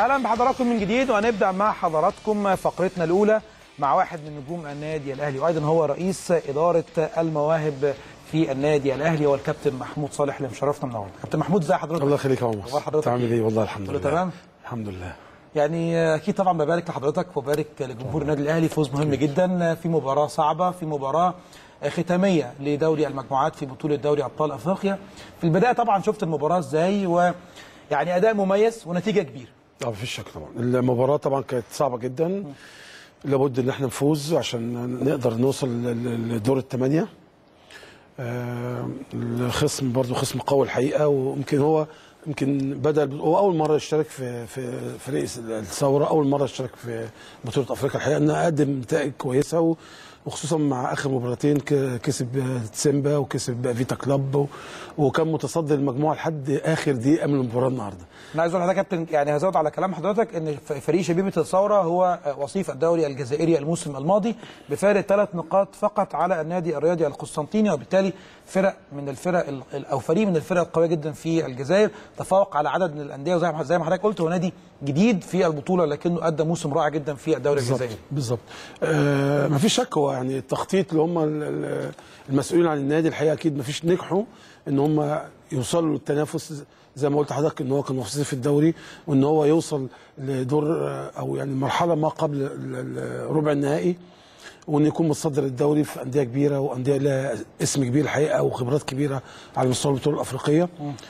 اهلا بحضراتكم من جديد وهنبدا مع حضراتكم فقرتنا الاولى مع واحد من نجوم النادي الاهلي وايضا هو رئيس اداره المواهب في النادي الاهلي هو الكابتن محمود صالح اللي مشرفنا النهارده كابتن محمود ازي حضرتك الله يخليك يا عمر اخبار حضرتك تعمل ايه والله الحمد كله لله تمام الحمد لله يعني اكيد طبعا ببارك لحضرتك وبارك لجمهور النادي الاهلي فوز مهم جدا في مباراه صعبه في مباراه ختاميه لدوري المجموعات في بطوله دوري ابطال افريقيا في البدايه طبعا شفت المباراه ازاي ويعني اداء مميز ونتيجه كبيره اه مفيش شك طبعا المباراه طبعا كانت صعبه جدا لابد ان احنا نفوز عشان نقدر نوصل ل- لدور الثمانيه آه، الخصم برضو خصم قوي الحقيقه ويمكن هو يمكن بدا هو اول مره يشترك في في فريق الثوره اول مره يشترك في بطوله افريقيا الحقيقه انه قدم نتائج كويسه و- وخصوصا مع اخر مباراتين ك- كسب سيمبا وكسب فيتا كلاب و- وكان متصدر المجموعه لحد اخر دقيقه من المباراه النهارده انا عايز اقول لحضرتك يا كابتن يعني هزود على كلام حضرتك ان ف- فريق شبيبه الثوره هو وصيف الدوري الجزائري الموسم الماضي بفارق ثلاث نقاط فقط على النادي الرياضي القسطنطيني وبالتالي فرق من الفرق ال- ال- او فريق من الفرق القويه جدا في الجزائر تفوق على عدد من الانديه وزي ما زي ما حضرتك قلت هو نادي جديد في البطوله لكنه ادى موسم رائع جدا في الدوري بالظبط الجزائري بالظبط آه مفيش شك هو يعني التخطيط اللي هم ال- ال- المسؤولين عن النادي الحقيقه اكيد مفيش نجحوا ان هم يوصلوا للتنافس زي ما قلت لحضرتك ان هو كان وصيف في الدوري وان هو يوصل لدور آه، او يعني مرحله ما قبل ال- ال- ربع النهائي وان يكون متصدر الدوري في انديه كبيره وانديه لها اسم كبير الحقيقه وخبرات كبيره على مستوى البطوله الافريقيه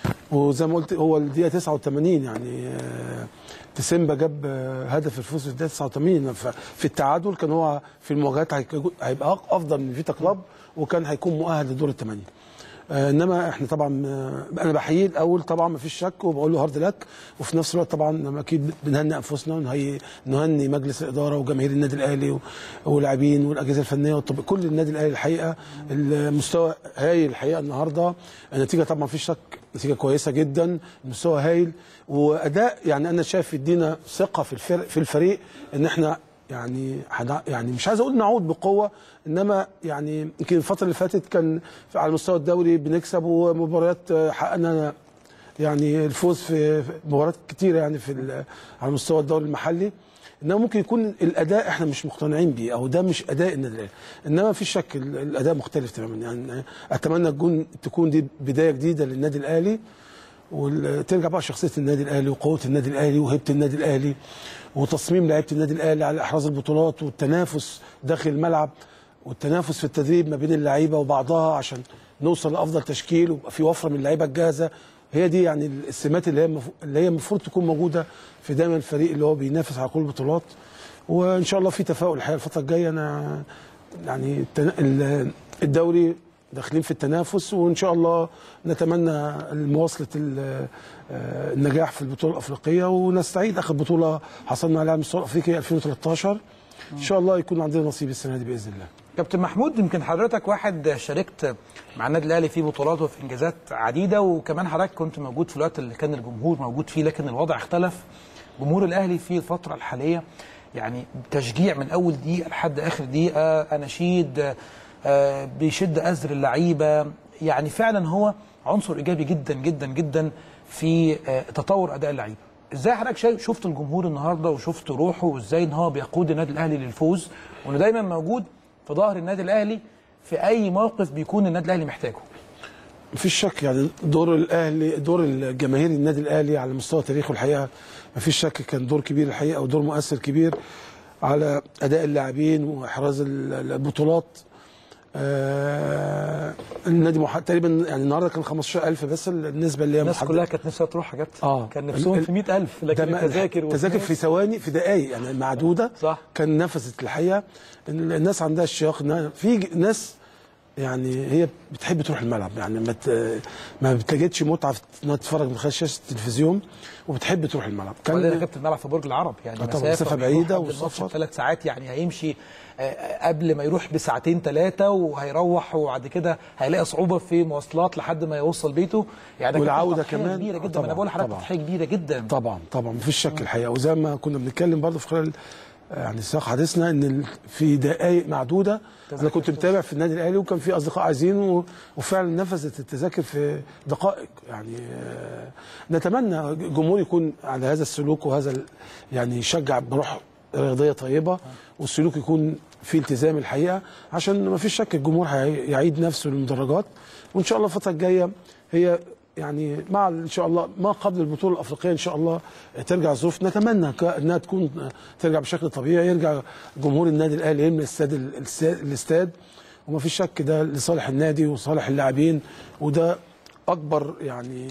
وزي ما قلت هو الدقيقه 89 يعني آه، تسيمبا جاب آه، هدف الفوز في الدقيقه 89 ففي التعادل كان هو في المواجهات هيك- هيبقى افضل من فيتا كلاب وكان هيكون مؤهل لدور الثمانيه آه، انما احنا طبعا آه، انا بحييه الاول طبعا ما فيش شك وبقول له هارد لك وفي نفس الوقت طبعا اكيد بنهني انفسنا ونهي نهني مجلس الاداره وجماهير النادي الاهلي و- واللاعبين والاجهزه الفنيه والطب كل النادي الاهلي الحقيقه المستوى هايل الحقيقه النهارده النتيجه طبعا ما فيش شك نتيجه كويسه جدا المستوى هايل واداء يعني انا شايف يدينا ثقه في الفرق في الفريق ان احنا يعني حدا يعني مش عايز اقول نعود بقوه انما يعني يمكن الفتره اللي فاتت كان على مستوى الدوري بنكسب ومباريات آه، حققنا يعني الفوز في في مباريات كتيره يعني في ال- على مستوى الدوري المحلي انما ممكن يكون الاداء احنا مش مقتنعين بيه او ده مش اداء النادي الاهلي انما في شك ال- الاداء مختلف تماما يعني اتمنى تكون تكون دي بدايه جديده للنادي الاهلي وترجع بقى شخصيه النادي الاهلي وقوه النادي الاهلي وهيبه النادي الاهلي وتصميم لعيبه النادي الاهلي على احراز البطولات والتنافس داخل الملعب والتنافس في التدريب ما بين اللعيبه وبعضها عشان نوصل لافضل تشكيل ويبقى في وفره من اللعيبه الجاهزه هي دي يعني السمات اللي هي المف- اللي هي المفروض تكون موجوده في دايما الفريق اللي هو بينافس على كل البطولات وان شاء الله في تفاؤل الحقيقه الفتره الجايه انا يعني التنا- ال- الدوري داخلين في التنافس وان شاء الله نتمنى مواصله ال- آه، النجاح في البطوله الافريقيه ونستعيد اخر بطوله حصلنا عليها على المستوى الافريقي 2013 ان شاء الله يكون عندنا نصيب السنه دي باذن الله كابتن محمود يمكن حضرتك واحد شاركت مع النادي الاهلي في بطولات وفي انجازات عديده وكمان حضرتك كنت موجود في الوقت اللي كان الجمهور موجود فيه لكن الوضع اختلف جمهور الاهلي في الفتره الحاليه يعني تشجيع من اول دقيقه لحد اخر دقيقه اناشيد آه، بيشد ازر اللعيبه يعني فعلا هو عنصر ايجابي جدا جدا جدا في آه، تطور اداء اللعيبه ازاي حضرتك شايف شفت الجمهور النهارده وشفت روحه وازاي ان هو بيقود النادي الاهلي للفوز وانه دايما موجود في ظهر النادي الاهلي في اي موقف بيكون النادي الاهلي محتاجه مفيش شك يعني دور الاهلي دور الجماهير النادي الاهلي على مستوى تاريخه الحقيقه مفيش شك كان دور كبير الحقيقه ودور مؤثر كبير على اداء اللاعبين واحراز ال- البطولات آه النادي مح... تقريبا يعني النهارده كان 15000 بس النسبه اللي هي الناس محددة. كلها كانت نفسها تروح حاجات اه كان نفسهم ال- في 100000 لكن ده ما- التذاكر التذاكر في ثواني في دقائق يعني معدوده صح. كان نفذت الحقيقه إن الناس عندها اشتياق إنها- في ج- ناس يعني هي بتحب تروح الملعب يعني ما ت- ما بتجدش متعه في انها تتفرج من خلال شاشه التلفزيون وبتحب تروح الملعب وبعدين كان كابتن الملعب في برج العرب يعني آه طبعاً، مسافة بعيدة وسفر. ثلاث ساعات يعني هيمشي آه، قبل ما يروح بساعتين ثلاثه وهيروح وبعد كده هيلاقي صعوبه في مواصلات لحد ما يوصل بيته يعني ده كانت والعودة تضحية كمان. كبيره آه جدا طبعاً، انا بقول لحضرتك طبعاً. تضحيه كبيره جدا طبعا طبعا مفيش شك الحقيقه وزي ما كنا بنتكلم برضه في خلال يعني سياق حديثنا ان ال- في دقائق معدوده انا كنت متابع في النادي الاهلي وكان في اصدقاء عايزين و- وفعلا نفذت التذاكر في دقائق يعني آه، نتمنى الجمهور يكون على هذا السلوك وهذا ال- يعني يشجع بروح رياضيه طيبه والسلوك يكون في التزام الحقيقه عشان ما فيش شك الجمهور هي- يعيد نفسه للمدرجات وان شاء الله الفتره الجايه هي يعني مع ان شاء الله ما قبل البطوله الافريقيه ان شاء الله ترجع الظروف نتمنى ك- انها تكون ترجع بشكل طبيعي يرجع جمهور النادي الاهلي يملى الاستاد الاستاد- الاستاد وما فيش شك ده لصالح النادي وصالح اللاعبين وده اكبر يعني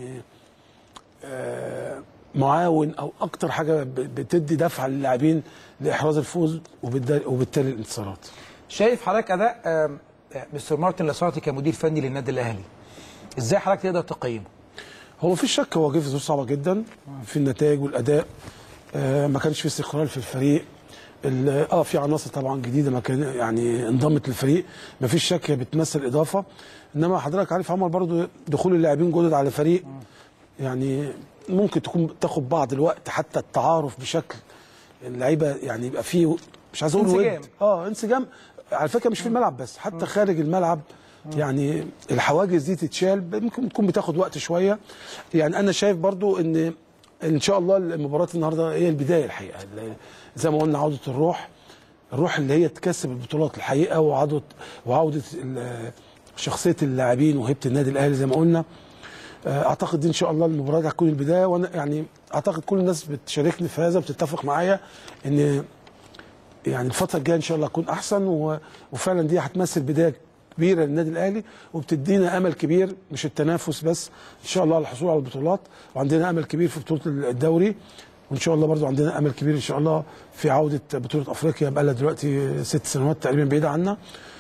آه، معاون او اكتر حاجه ب- بتدي دفعه للاعبين لاحراز الفوز وبالد- وبالتالي الانتصارات شايف حضرتك اداء آم، آه، مستر مارتن لاسارتي كمدير فني للنادي الاهلي ازاي حضرتك تقدر تقيمه هو مفيش شك هو جه في ظروف صعبه جدا في النتائج والاداء آه ما كانش في استقرار في الفريق ال- اه في عناصر طبعا جديده ما كان يعني انضمت للفريق ما فيش شك هي بتمثل اضافه انما حضرتك عارف عمر برضو دخول اللاعبين جدد على فريق يعني ممكن تكون تاخد بعض الوقت حتى التعارف بشكل اللعيبه يعني يبقى فيه مش عايز اقول انسجام. ود اه انسجام على فكره مش في الملعب بس حتى خارج الملعب يعني الحواجز دي تتشال ممكن تكون بتاخد وقت شويه يعني انا شايف برضو ان ان شاء الله المباراه النهارده هي البدايه الحقيقه زي ما قلنا عوده الروح الروح اللي هي تكسب البطولات الحقيقه وعوده وعوده ال- شخصيه اللاعبين وهيبه النادي الاهلي زي ما قلنا آه، اعتقد دي ان شاء الله المباراه دي هتكون البدايه وانا يعني اعتقد كل الناس بتشاركني في هذا وبتتفق معايا ان يعني الفتره الجايه ان شاء الله هتكون احسن و- وفعلا دي هتمثل بدايه كبيره للنادي الاهلي وبتدينا امل كبير مش التنافس بس ان شاء الله على الحصول على البطولات وعندنا امل كبير في بطوله الدوري وان شاء الله برضو عندنا امل كبير ان شاء الله في عوده بطوله افريقيا بقى لها دلوقتي ست سنوات تقريبا بعيده عنا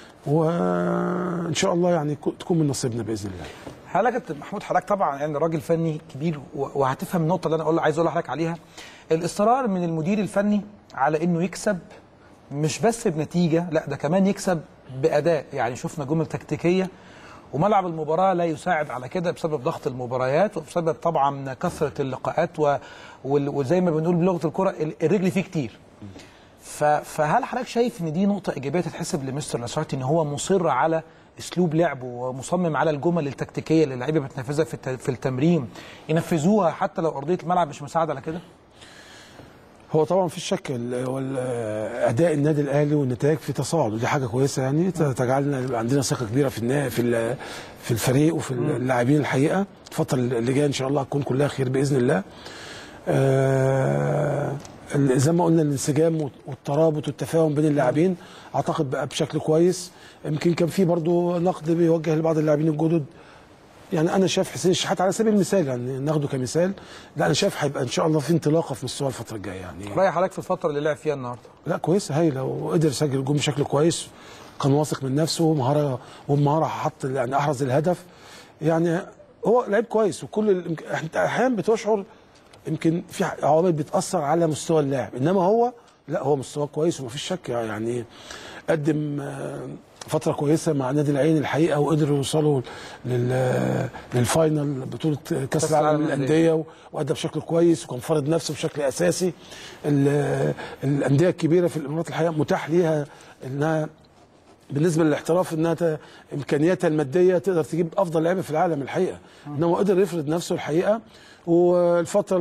وان شاء الله يعني كو- تكون من نصيبنا باذن الله حضرتك يا كابتن محمود حضرتك طبعا يعني راجل فني كبير و- وهتفهم النقطه اللي انا اقول عايز اقول لحضرتك عليها الاصرار من المدير الفني على انه يكسب مش بس بنتيجه لا ده كمان يكسب باداء يعني شفنا جمل تكتيكيه وملعب المباراه لا يساعد على كده بسبب ضغط المباريات وبسبب طبعا كثره اللقاءات و... وال- وزي ما بنقول بلغه الكره ال- الرجل فيه كتير ف... فهل حضرتك شايف ان دي نقطه ايجابيه تتحسب لمستر لاسارتي ان هو مصر على اسلوب لعبه ومصمم على الجمل التكتيكيه اللي اللعيبه بتنفذها في الت... في التمرين ينفذوها حتى لو ارضيه الملعب مش مساعده على كده؟ هو طبعا في شك ال- هو ال- اداء النادي الاهلي والنتائج في تصاعد ودي حاجه كويسه يعني ت- تجعلنا يبقى عندنا ثقه كبيره في النا- في ال- في الفريق وفي اللاعبين الحقيقه الفتره اللي جايه ان شاء الله هتكون كلها خير باذن الله آه، ال- زي ما قلنا الانسجام والت- والترابط والتفاهم بين اللاعبين اعتقد بقى بشكل كويس يمكن كان في برضو نقد بيوجه لبعض اللاعبين الجدد يعني انا شايف حسين الشحات على سبيل المثال يعني ناخده كمثال لا انا شايف هيبقى ان شاء الله في انطلاقه في مستوى الفتره الجايه يعني راي حضرتك في الفتره اللي لعب فيها النهارده؟ لا كويسه هايله وقدر يسجل الجون بشكل كويس كان واثق من نفسه ومهاره وبمهاره حط يعني احرز الهدف يعني هو لعيب كويس وكل الإمك... انت احيانا بتشعر يمكن في عوامل بتاثر على مستوى اللاعب انما هو لا هو مستواه كويس ومفيش شك يعني قدم آه، فتره كويسه مع نادي العين الحقيقه وقدروا يوصلوا لل... للفاينل بطوله كاس العالم العالم للانديه و- وادى بشكل كويس وكان فرض نفسه بشكل اساسي ال- الانديه الكبيره في الامارات الحقيقه متاح ليها انها بالنسبه للاحتراف انها ت- امكانياتها الماديه تقدر تجيب افضل لعيبه في العالم الحقيقه انما هو قدر يفرض نفسه الحقيقه والفتره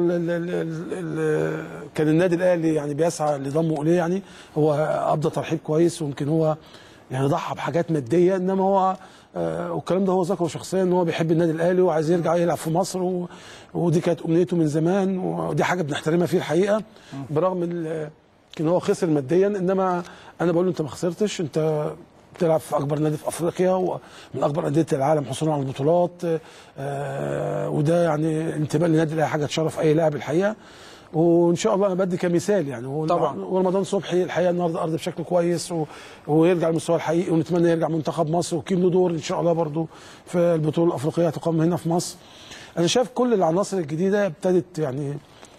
اللي كان النادي الاهلي يعني بيسعى لضمه اليه يعني هو ابدى ترحيب كويس ويمكن هو يعني ضحى بحاجات ماديه انما هو آه، والكلام ده هو ذكره شخصيا ان هو بيحب النادي الاهلي وعايز يرجع يلعب في مصر و... ودي كانت امنيته من زمان ودي حاجه بنحترمها فيه الحقيقه برغم ال- ان هو خسر ماديا انما انا بقول له انت ما خسرتش انت بتلعب في اكبر نادي في افريقيا ومن اكبر انديه العالم حصولا على البطولات آه، وده يعني انتماء للنادي الاهلي حاجه تشرف اي لاعب الحقيقه وان شاء الله انا بدي كمثال يعني هو طبعا. ورمضان صبحي الحقيقه النهارده ارض بشكل كويس و... ويرجع للمستوى الحقيقي ونتمنى يرجع منتخب مصر ويكون له دور ان شاء الله برضو في البطوله الافريقيه هتقام هنا في مصر انا شايف كل العناصر الجديده ابتدت يعني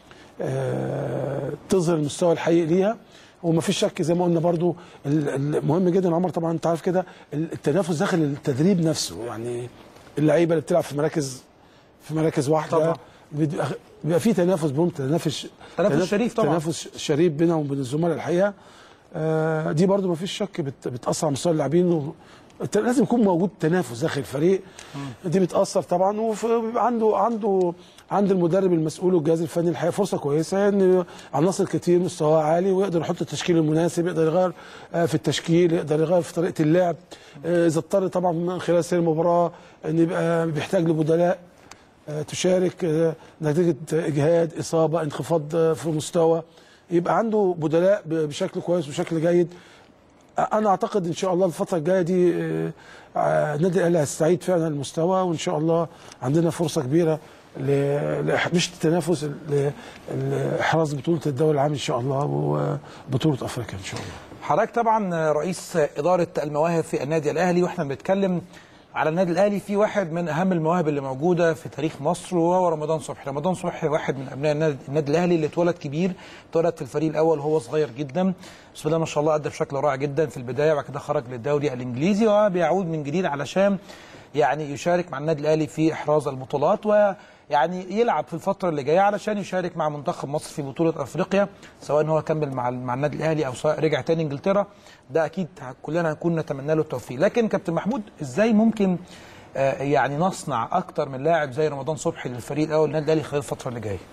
آه، تظهر المستوى الحقيقي ليها وما فيش شك زي ما قلنا برضو ال- المهم جدا عمر طبعا انت عارف كده التنافس داخل التدريب نفسه يعني اللعيبه اللي بتلعب في مراكز في مراكز واحده طبعا. بيبقى بيبقى في تنافس بينهم تنافس تنافس شريف طبعا. تنافس شريف بينهم وبين الزملاء الحقيقه آه، دي برضو ما فيش شك بت- بتاثر على مستوى اللاعبين و... الت- لازم يكون موجود تنافس داخل الفريق دي بتاثر طبعا وبيبقى عنده عنده عند المدرب المسؤول والجهاز الفني الحقيقه فرصه كويسه ان عناصر كتير مستواها عالي ويقدر يحط التشكيل المناسب يقدر يغير آه، في التشكيل يقدر يغير في طريقه اللعب آه، اذا اضطر طبعا من خلال سير المباراه ان يبقى بيحتاج لبدلاء آه، تشارك آه، نتيجه اجهاد اصابه انخفاض آه، في مستوى يبقى عنده بدلاء ب- بشكل كويس وبشكل جيد انا اعتقد ان شاء الله الفتره الجايه دي آه، آه، النادي الاهلي هيستعيد فعلا المستوى وان شاء الله عندنا فرصه كبيره ل- لإح- مش التنافس ل- لاحراز بطوله الدوري العام ان شاء الله وبطوله افريقيا ان شاء الله حضرتك طبعا رئيس اداره المواهب في النادي الاهلي واحنا بنتكلم على النادي الاهلي في واحد من اهم المواهب اللي موجوده في تاريخ مصر وهو رمضان صبحي، رمضان صبحي واحد من ابناء النادي النادي الاهلي اللي اتولد كبير، اتولد في الفريق الاول وهو صغير جدا، بسم الله ما شاء الله ادى بشكل رائع جدا في البدايه وبعد كده خرج للدوري الانجليزي وبيعود من جديد علشان يعني يشارك مع النادي الاهلي في احراز البطولات ويعني يلعب في الفتره اللي جايه علشان يشارك مع منتخب مصر في بطوله افريقيا سواء هو كمل مع مع النادي الاهلي او سواء رجع تاني انجلترا ده اكيد كلنا هنكون نتمنى له التوفيق لكن كابتن محمود ازاي ممكن آه، يعني نصنع اكتر من لاعب زي رمضان صبحي للفريق الاول النادي الاهلي خلال الفتره اللي جايه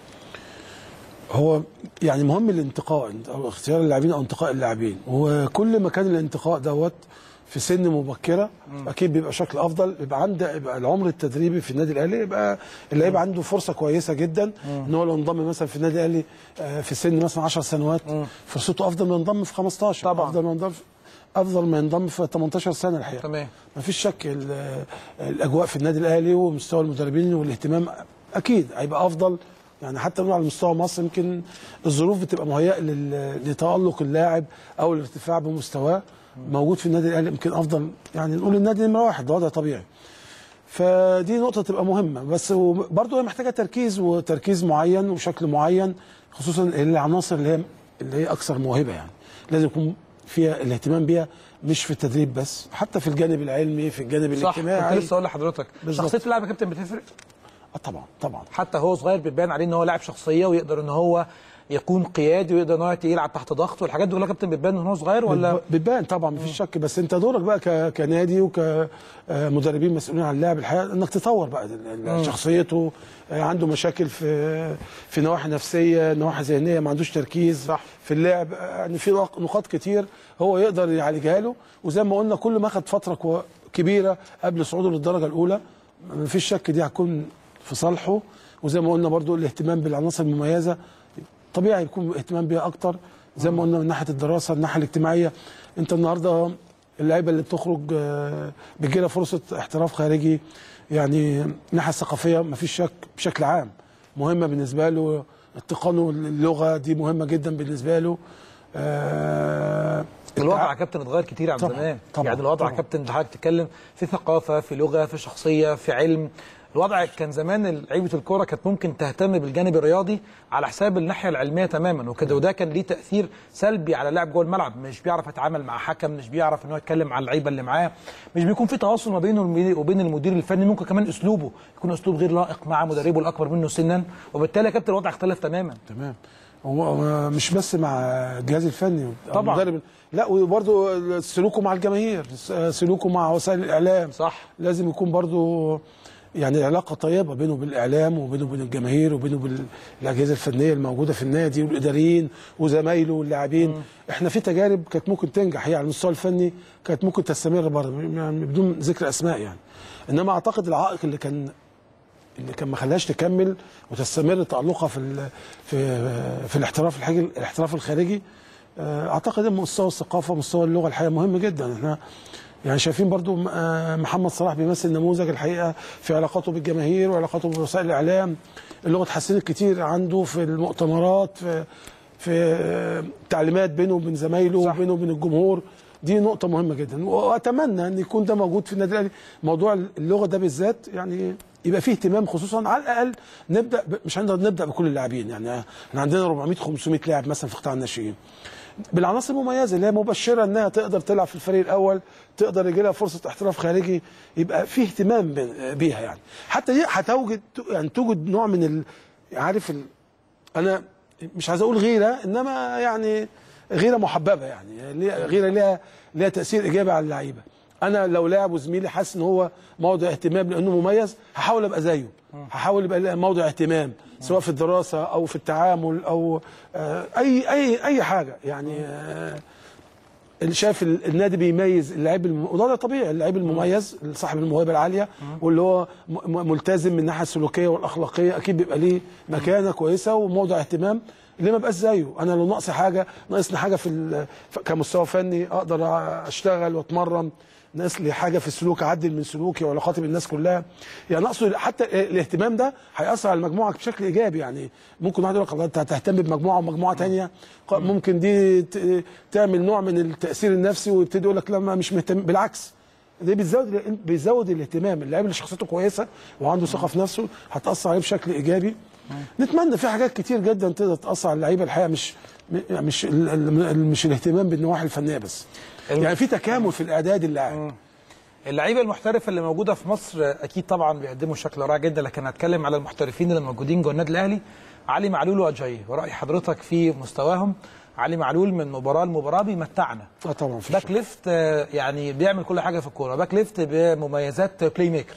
هو يعني مهم الانتقاء او اختيار اللاعبين او انتقاء اللاعبين وكل ما كان الانتقاء دوت في سن مبكره اكيد بيبقى شكل افضل يبقى عنده يبقى العمر التدريبي في النادي الاهلي يبقى اللعيب عنده فرصه كويسه جدا ان هو لو انضم مثلا في النادي الاهلي آه، في سن مثلا 10 سنوات فرصته افضل ما ينضم في 15 طبعاً. افضل ما ينضم في افضل ما ينضم في 18 سنه الحقيقه تمام ما فيش شك ال- الاجواء في النادي الاهلي ومستوى المدربين والاهتمام اكيد هيبقى افضل يعني حتى من على مستوى مصر يمكن الظروف بتبقى مهيئه لل- لتالق اللاعب او الارتفاع بمستواه موجود في النادي الاهلي يمكن افضل يعني نقول النادي نمره واحد ده وضع طبيعي فدي نقطة تبقى مهمة بس برضه هي محتاجة تركيز وتركيز معين وشكل معين خصوصا العناصر اللي هي اللي هي أكثر موهبة يعني لازم يكون فيها الاهتمام بيها مش في التدريب بس حتى في الجانب العلمي في الجانب صح كنت الاجتماعي لسه اقول لحضرتك بالظبط. شخصيه اللاعب يا كابتن بتفرق آه طبعا طبعا حتى هو صغير بيبان عليه ان هو لاعب شخصيه ويقدر ان هو يكون قيادي ويقدر ان هو يلعب تحت ضغط والحاجات دي كلها يا كابتن بتبان ان هو صغير ولا بتب- بتبان طبعا مفيش شك بس انت دورك بقى ك- كنادي وكمدربين مسؤولين عن اللاعب الحقيقه انك تطور بقى ال- ال- شخصيته آه، عنده مشاكل في في نواحي نفسيه نواحي ذهنيه ما عندوش تركيز صح. في اللعب آه، يعني في نق- نقاط كتير هو يقدر يعالجها له وزي ما قلنا كل ما اخذ فتره كو- كبيره قبل صعوده للدرجه الاولى مفيش شك دي هتكون في صالحه وزي ما قلنا برضو الاهتمام بالعناصر المميزه طبيعي يكون اهتمام بيها اكتر زي ما قلنا من ناحيه الدراسه الناحيه الاجتماعيه انت النهارده اللعيبه اللي بتخرج آه، بتجي لها فرصه احتراف خارجي يعني الناحيه الثقافيه مفيش شك بشكل عام مهمه بالنسبه له اتقانه اللغه دي مهمه جدا بالنسبه له آه، الوضع يا كابتن اتغير كتير عن طبعاً، زمان طبعاً، يعني الوضع يا طبعاً. كابتن ده حضرتك تتكلم في ثقافه في لغه في شخصيه في علم الوضع كان زمان لعيبه الكوره كانت ممكن تهتم بالجانب الرياضي على حساب الناحيه العلميه تماما وكده وده كان ليه تاثير سلبي على اللاعب جوه الملعب مش بيعرف يتعامل مع حكم مش بيعرف ان هو يتكلم مع اللعيبه اللي معاه مش بيكون في تواصل ما بينه وبين المدير الفني ممكن كمان اسلوبه يكون اسلوب غير لائق مع مدربه الاكبر منه سنا وبالتالي يا كابتن الوضع اختلف تماما تمام هو هو مش بس مع الجهاز الفني أو طبعاً. المدرب لا وبرضه سلوكه مع الجماهير سلوكه مع وسائل الاعلام صح لازم يكون برضه يعني علاقه طيبه بينه وبين الاعلام وبينه وبين الجماهير وبينه وبين الاجهزه الفنيه الموجوده في النادي والاداريين وزمايله واللاعبين احنا في تجارب كانت ممكن تنجح هي على المستوى الفني كانت ممكن تستمر برضه يعني بدون ذكر اسماء يعني انما اعتقد العائق اللي كان اللي كان ما خلاهاش تكمل وتستمر تألقها في ال في في الاحتراف الحاجي الاحتراف الخارجي آه، اعتقد ان مستوى الثقافه ومستوى اللغه الحقيقه مهم جدا احنا يعني شايفين برضو آه، محمد صلاح بيمثل نموذج الحقيقه في علاقاته بالجماهير وعلاقاته بوسائل الاعلام اللغه اتحسنت كتير عنده في المؤتمرات في في آه، تعليمات بينه وبين زمايله صح. وبينه وبين الجمهور دي نقطة مهمة جدا وأتمنى أن يكون ده موجود في النادي الأهلي موضوع اللغة ده بالذات يعني يبقى فيه اهتمام خصوصا على الأقل نبدأ ب... مش هنقدر نبدأ بكل اللاعبين يعني احنا عندنا 400 500 لاعب مثلا في قطاع الناشئين بالعناصر المميزة اللي هي مبشرة أنها تقدر تلعب في الفريق الأول تقدر يجي لها فرصة احتراف خارجي يبقى فيه اهتمام ب- بيها يعني حتى دي هتوجد يعني توجد نوع من ال... عارف ال... أنا مش عايز أقول غيرة إنما يعني غيره محببه يعني ليها- غيره ليها ليها تاثير ايجابي على اللعيبه انا لو لاعب وزميلي حاسس ان هو موضع اهتمام لانه مميز هحاول ابقى زيه هحاول يبقى لي موضع اهتمام سواء في الدراسه او في التعامل او آه، اي اي اي حاجه يعني آه، اللي شايف ال- النادي بيميز اللعيب الم... وده ده طبيعي اللعيب المميز صاحب الموهبه العاليه واللي هو م... م- ملتزم من الناحيه السلوكيه والاخلاقيه اكيد بيبقى ليه مكانه كويسه وموضع اهتمام اللي ما بقاش زيه انا لو ناقصي حاجه ناقصني حاجه في ال... ف- كمستوى فني اقدر اشتغل واتمرن ناقص لي حاجه في السلوك اعدل من سلوكي وعلاقاتي بالناس كلها يعني اقصد حتى الاهتمام ده هياثر على المجموعه بشكل ايجابي يعني ممكن واحد يقول لك الله انت هتهتم بمجموعه ومجموعه تانية ق- ممكن دي ت- تعمل نوع من التاثير النفسي ويبتدي يقول لك لا ما مش مهتم بالعكس ده بيزود بيزود الاهتمام اللاعب اللي شخصيته كويسه وعنده ثقه في نفسه هتاثر عليه بشكل ايجابي نتمنى في حاجات كتير جدا تقدر تاثر على اللعيبه الحقيقه مش م- مش ال- ال- مش الاهتمام بالنواحي الفنيه بس الم- يعني في تكامل في الاعداد اللاعب اللعيبه المحترفه اللي موجوده في مصر اكيد طبعا بيقدموا شكل رائع جدا لكن هتكلم على المحترفين اللي موجودين جوه النادي الاهلي علي معلول واجاي وراي حضرتك في مستواهم علي معلول من مباراه لمباراه بيمتعنا اه طبعا في باك ليفت آه، يعني بيعمل كل حاجه في الكوره باك ليفت بمميزات بلاي ميكر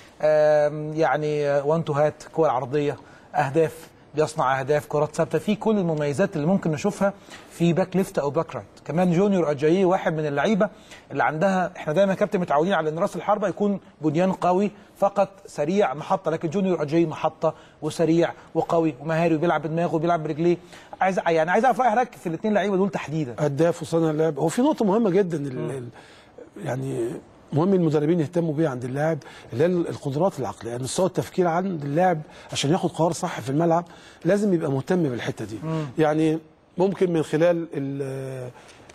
آم، يعني وان تو هات كور عرضيه اهداف بيصنع اهداف كرات ثابته في كل المميزات اللي ممكن نشوفها في باك ليفت او باك رايت كمان جونيور اجاييه واحد من اللعيبه اللي عندها احنا دايما يا كابتن متعودين على ان راس الحربه يكون بنيان قوي فقط سريع محطه لكن جونيور اجاييه محطه وسريع وقوي ومهاري وبيلعب بدماغه وبيلعب برجليه عايز يعني عايز اعرف راي حضرتك في الاثنين لعيبه دول تحديدا هداف وصانع لعب هو في نقطه مهمه جدا ال- ال- يعني مهم المدربين يهتموا بيها عند اللاعب اللي هي القدرات العقليه يعني مستوى التفكير عند اللاعب عشان ياخد قرار صح في الملعب لازم يبقى مهتم بالحته دي يعني ممكن من خلال ال-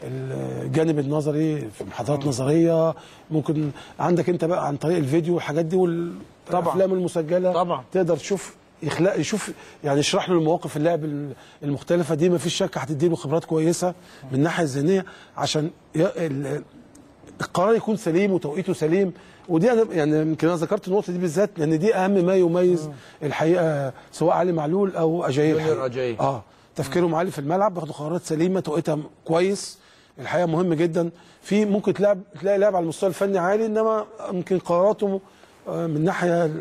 الجانب النظري في محاضرات نظريه ممكن عندك انت بقى عن طريق الفيديو والحاجات دي والافلام المسجله طبعا. تقدر تشوف يخلق يشوف يعني يشرح له المواقف اللعب ال- المختلفه دي ما فيش شك هتدي له خبرات كويسه من الناحيه الذهنيه عشان ي- ال- القرار يكون سليم وتوقيته سليم ودي انا يعني يمكن انا ذكرت النقطه دي بالذات لان دي اهم ما يميز الحقيقه سواء علي معلول او اجاي جونيور الحقيقة. أجاي. اه تفكيرهم عالي في الملعب بياخدوا قرارات سليمه توقيتها كويس الحقيقه مهم جدا في ممكن تلاعب تلاقي لاعب على المستوى الفني عالي انما يمكن قراراته آه، من ناحيه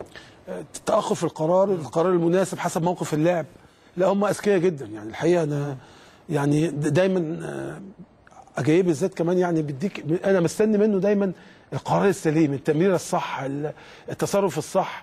التاخر في القرار القرار المناسب حسب موقف اللاعب لا هم اذكياء جدا يعني الحقيقه انا يعني د- دايما آه، اجايب بالذات كمان يعني بيديك انا مستني منه دايما القرار السليم التمريره الصح ال- التصرف الصح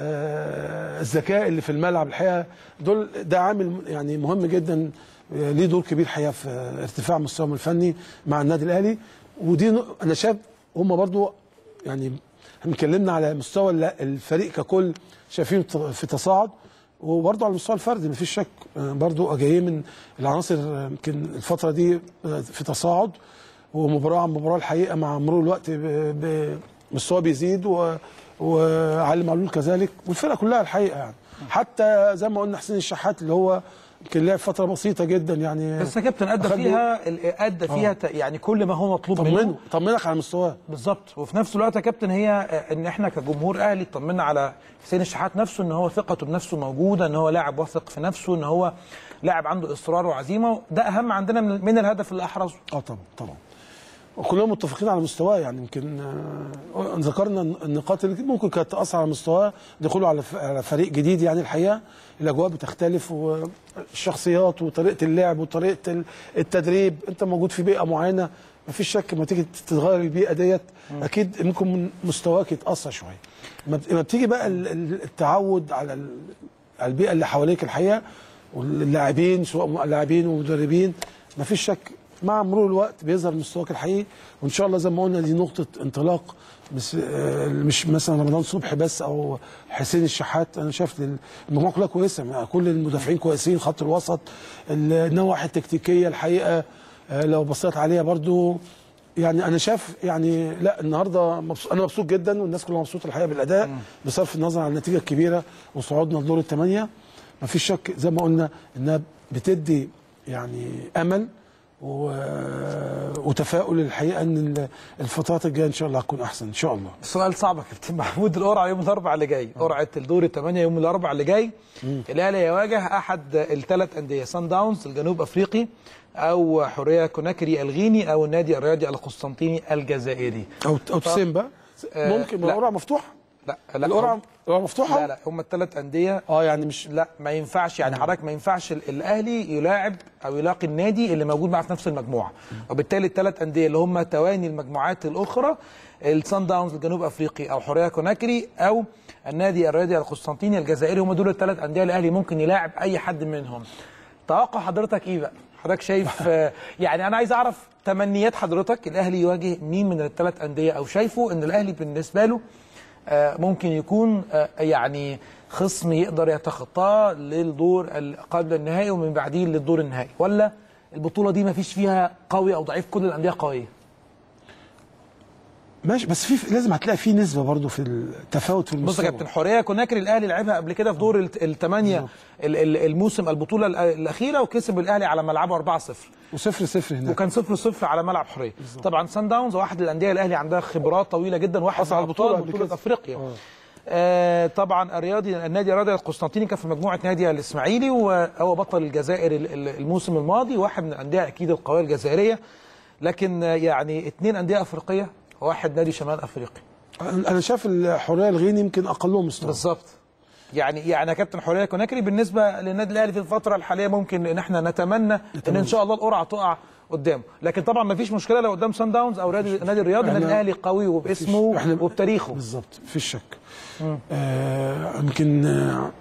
آه، الذكاء اللي في الملعب الحقيقه دول ده عامل يعني مهم جدا آه، ليه دور كبير الحقيقه في آه، ارتفاع مستواهم الفني مع النادي الاهلي ودي ن- انا شايف هم برضو يعني احنا اتكلمنا على مستوى الل- الفريق ككل شايفينه ت- في تصاعد وبرضه على المستوى الفردي مفيش شك آه، برضه جايين من العناصر آه، يمكن الفتره دي آه، في تصاعد ومباراه عن مباراه الحقيقه مع مرور الوقت ب- بمستوى بيزيد و- وعلي معلول كذلك والفرقه كلها الحقيقه يعني حتى زي ما قلنا حسين الشحات اللي هو يمكن لعب فتره بسيطه جدا يعني بس يا كابتن ادى أخد- فيها ال- ادى فيها ت- يعني كل ما هو مطلوب منه طمنه طمنك على مستواه بالظبط وفي نفس الوقت يا كابتن هي آه، ان احنا كجمهور اهلي اطمنا على حسين الشحات نفسه ان هو ثقته بنفسه موجوده ان هو لاعب واثق في نفسه ان هو لاعب عنده اصرار وعزيمه ده اهم عندنا من من الهدف اللي احرزه اه طبعا طبعا وكلهم متفقين على مستواه يعني يمكن آه، ذكرنا النقاط اللي ممكن كانت تاثر على مستواه دخوله على ف- على فريق جديد يعني الحقيقه الاجواء بتختلف والشخصيات وطريقه اللعب وطريقه ال- التدريب انت موجود في بيئه معينه ما فيش شك لما تيجي تتغير البيئه ديت اكيد ممكن من مستواك يتاثر شويه لما بت- لما بتيجي بقى ال- ال- التعود على ال- على البيئه اللي حواليك الحقيقه واللاعبين سواء لاعبين ومدربين ما فيش شك مع مرور الوقت بيظهر مستواك الحقيقي وان شاء الله زي ما قلنا دي نقطه انطلاق بس آه، مش مثلا رمضان صبحي بس او حسين الشحات انا شايف ال- المجموعه كلها كويسه كل المدافعين كويسين خط الوسط النواحي التكتيكيه الحقيقه آه، لو بصيت عليها برضو يعني انا شايف يعني لا النهارده مبسوط انا مبسوط جدا والناس كلها مبسوطه الحقيقه بالاداء بصرف النظر عن النتيجه الكبيره وصعودنا لدور الثمانيه ما فيش شك زي ما قلنا انها بتدي يعني امل و... وتفاؤل الحقيقه ان ال- الفترات الجايه ان شاء الله هتكون احسن ان شاء الله السؤال صعب يا كابتن محمود القرعه يوم الاربعاء اللي جاي قرعه الدور الثمانيه يوم الاربعاء اللي جاي الاهلي يواجه احد الثلاث انديه سان داونز الجنوب افريقي او حوريه كوناكري الغيني او النادي الرياضي القسطنطيني الجزائري او او تسيمبا آه، ممكن لا. القرعه مفتوحه لا لا القرعه هم- القرعه مفتوحه لا لا هم الثلاث انديه اه يعني مش لا ما ينفعش يعني حضرتك ما ينفعش ال- الاهلي يلاعب او يلاقي النادي اللي موجود معاه في نفس المجموعه وبالتالي الثلاث انديه اللي هم تواني المجموعات الاخرى السان داونز الجنوب افريقي او حوريه كوناكري او النادي الرياضي القسطنطيني الجزائري هم دول الثلاث انديه الاهلي ممكن يلاعب اي حد منهم توقع حضرتك ايه بقى حضرتك شايف آه، يعني انا عايز اعرف تمنيات حضرتك الاهلي يواجه مين من الثلاث انديه او شايفه ان الاهلي بالنسبه له آه، ممكن يكون آه، يعني خصم يقدر يتخطاه للدور ال- قبل النهائي ومن بعديه للدور النهائي ولا البطوله دي ما فيش فيها قوي او ضعيف كل الانديه قويه ماشي بس في لازم هتلاقي في نسبه برضو في التفاوت في بص المستوى يا كابتن حوريه كوناكري الاهلي لعبها قبل كده في دور الت- الثمانيه ال- ال- الموسم البطوله ال- الاخيره وكسب الاهلي على ملعبه 4-0 وصفر صفر هناك وكان 0 0 على ملعب حوريه طبعا سان داونز واحد الانديه الاهلي عندها خبرات طويله جدا واحد حصل على من البطولة أبطال قبل بطوله كده. افريقيا آه. آه طبعا الرياضي النادي الرياضي القسطنطيني كان في مجموعه نادي الاسماعيلي وهو بطل الجزائر ال- ال- الموسم الماضي واحد من الانديه اكيد القويه الجزائريه لكن آه، يعني اثنين انديه افريقيه وواحد نادي شمال افريقي انا شايف الحريه الغيني يمكن اقلهم مستوى بالظبط يعني يعني يا كابتن حوريه كوناكري بالنسبه للنادي الاهلي في الفتره الحاليه ممكن ان احنا نتمنى, ان ان شاء الله القرعه تقع قدامه لكن طبعا ما فيش مشكله لو قدام سان داونز او نادي نادي الرياض النادي إحنا- الاهلي قوي وباسمه إحنا- وبتاريخه بالظبط مفيش شك آه، يمكن آه،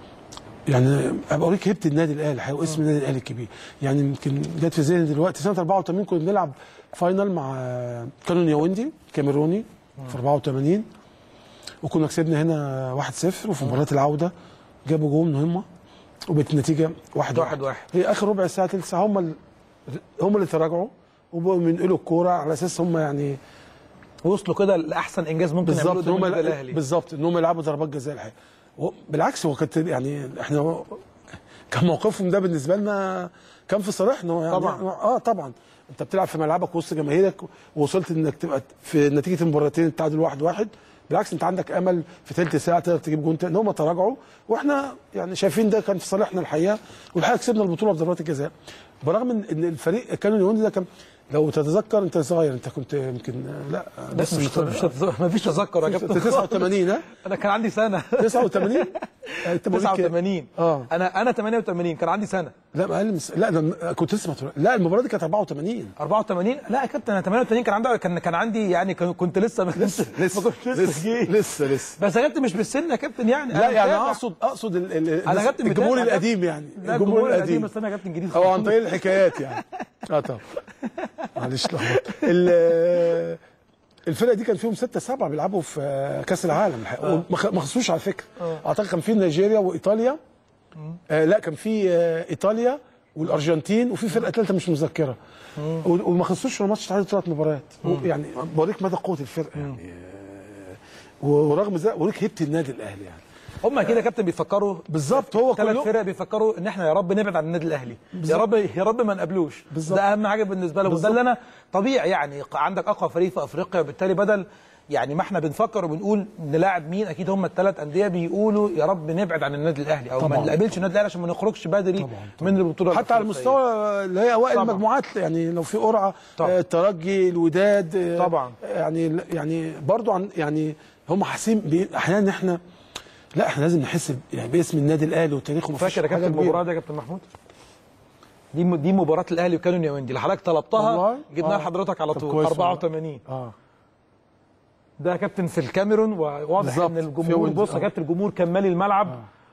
يعني ابقى اوريك هيبه النادي الاهلي الحقيقة واسم النادي الاهلي الكبير يعني يمكن جت في ذهني دلوقتي سنه 84 كنا بنلعب فاينل مع آه، كانون ياوندي كاميروني في 84 وكنا كسبنا هنا 1-0 وفي مباراه العوده جابوا جول هم وبقت النتيجه 1 واحد واحد. هي اخر ربع ساعه تلت ساعه هم ال- هم اللي تراجعوا وبقوا بينقلوا الكوره على اساس هم يعني وصلوا كده لاحسن انجاز ممكن يعملوه بالظبط قدام ان هم النادي الاهلي بالظبط ان هم يلعبوا ضربات جزاء الحقيقه هو- بالعكس هو كانت يعني احنا كان موقفهم ده بالنسبه لنا كان في صالحنا يعني طبعاً. اه طبعا انت بتلعب في ملعبك وسط جماهيرك ووصلت انك تبقى في نتيجه المباراتين التعادل واحد واحد بالعكس انت عندك امل في ثلث ساعه تقدر تجيب جون تاني هم تراجعوا واحنا يعني شايفين ده كان في صالحنا الحقيقه والحقيقه كسبنا البطوله بضربات الجزاء برغم ان إن الفريق كانوا اليوندي ده كان لو تتذكر انت صغير انت كنت يمكن لا بس مش مش ما فيش تذكر يا انت كابتن 89 ها انا كان عندي سنه 89 انت مواليد كام؟ 89 اه انا انا 88 كان عندي سنه لا ما اقل من س- لا ده كنت لسه ما اتولدت. لا المباراه دي كانت 84 84 لا يا كابتن انا 88 كان عندي كان كان عندي يعني كان- كنت لسه لسه ما كنتش لسه جيت. لسه لسه بس يا كابتن مش بالسن يا كابتن يعني لا أنا يعني متابع. اقصد اقصد ال- ال- انا الناس- كابتن الجمهور متابع. القديم يعني لا الجمهور القديم بس انا كابتن جديد او عن طريق الحكايات يعني اه طبعا معلش لخبطت ال- الفرقه دي كان فيهم ستة سبعة بيلعبوا في آه، كاس العالم الحقيقة. وما خ- ما خسروش على فكره اعتقد كان في نيجيريا وايطاليا آه لا كان في آه ايطاليا والارجنتين وفي فرقه ثالثه مش مذكره و- وما خسروش ولا ماتش تعادل ثلاث مباريات و- يعني بوريك مدى قوه الفرقه يعني آه، ورغم ذلك بوريك هيبه النادي الاهلي يعني هم كده يا كابتن بيفكروا بالظبط هو ثلاث كله فرق بيفكروا ان احنا يا رب نبعد عن النادي الاهلي يا رب يا رب ما نقابلوش بالظبط. ده اهم حاجه بالنسبه لهم وده اللي انا طبيعي يعني عندك اقوى فريق في افريقيا وبالتالي بدل يعني ما احنا بنفكر وبنقول نلاعب مين اكيد هم الثلاث انديه بيقولوا يا رب نبعد عن النادي الاهلي او ما طبعاً. نقابلش النادي الاهلي عشان ما نخرجش بدري من البطوله حتى على الأفريقية. المستوى اللي هي اوائل طبعاً. المجموعات يعني لو في قرعه طبعاً. آه، الترجي الوداد آه، طبعاً. يعني يعني برضو عن يعني هم حاسين بي- احيانا ان احنا لا احنا لازم نحس ب- يعني باسم النادي الاهلي وتاريخه ما فيش فاكر يا حاجة كابتن كبيرة. المباراه دي يا كابتن محمود دي م- دي مباراه الاهلي وكانون ياوندي اللي حضرتك طلبتها والله؟ جبناها آه. لحضرتك على طب طول كويس والله. 84 اه ده يا كابتن في الكاميرون وواضح بالظبط. ان في الجمهور ولد- بص يا آه. كابتن الجمهور كان مالي الملعب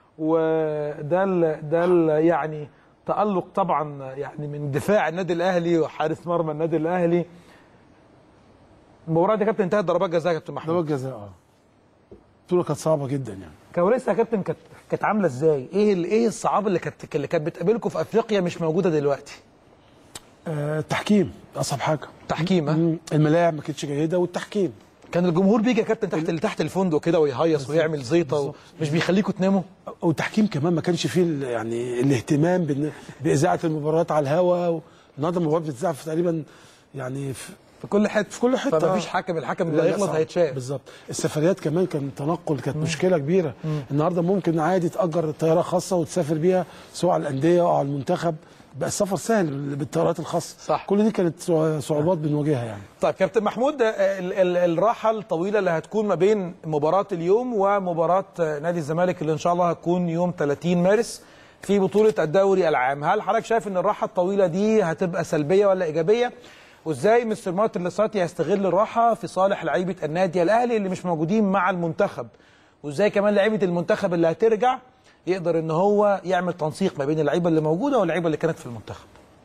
وده ال ده ال يعني تألق طبعا يعني من دفاع النادي الاهلي وحارس مرمى النادي الاهلي المباراه دي يا كابتن انتهت ضربات جزاء يا كابتن محمود ضربات جزاء اه البطوله كانت صعبه جدا يعني كواليسها يا كابتن كانت كانت عامله ازاي؟ ايه ال- ايه الصعاب اللي كانت اللي كانت بتقابلكم في افريقيا مش موجوده دلوقتي؟ آه التحكيم اصعب حاجه تحكيم ها؟ مم. الملاعب ما كانتش جيده والتحكيم كان الجمهور بيجي يا كابتن تحت تحت الفندق كده ويهيص ويعمل زيطه ومش بيخليكم تناموا والتحكيم كمان ما كانش فيه ال- يعني الاهتمام بإن- باذاعه المباريات على الهواء و... النهارده المباراه بتتذاع في تقريبا يعني في في كل حته في كل حته فمفيش آه. حكم الحكم لا، اللي هيغلط صعب. هيتشاف بالظبط السفريات كمان كان تنقل كانت مشكله كبيره النهارده ممكن عادي تاجر طياره خاصه وتسافر بيها سواء على الانديه او على المنتخب بقى السفر سهل بالطيارات الخاصه صح. كل دي كانت صعوبات بنواجهها يعني طيب كابتن محمود ال- ال- الراحه الطويله اللي هتكون ما بين مباراه اليوم ومباراه نادي الزمالك اللي ان شاء الله هتكون يوم 30 مارس في بطوله الدوري العام هل حضرتك شايف ان الراحه الطويله دي هتبقى سلبيه ولا ايجابيه وازاي مستر مارتن لساتي هيستغل الراحه في صالح لعيبه النادي الاهلي اللي مش موجودين مع المنتخب وازاي كمان لعيبه المنتخب اللي هترجع يقدر ان هو يعمل تنسيق ما بين اللعيبه اللي موجوده واللعيبه اللي كانت في المنتخب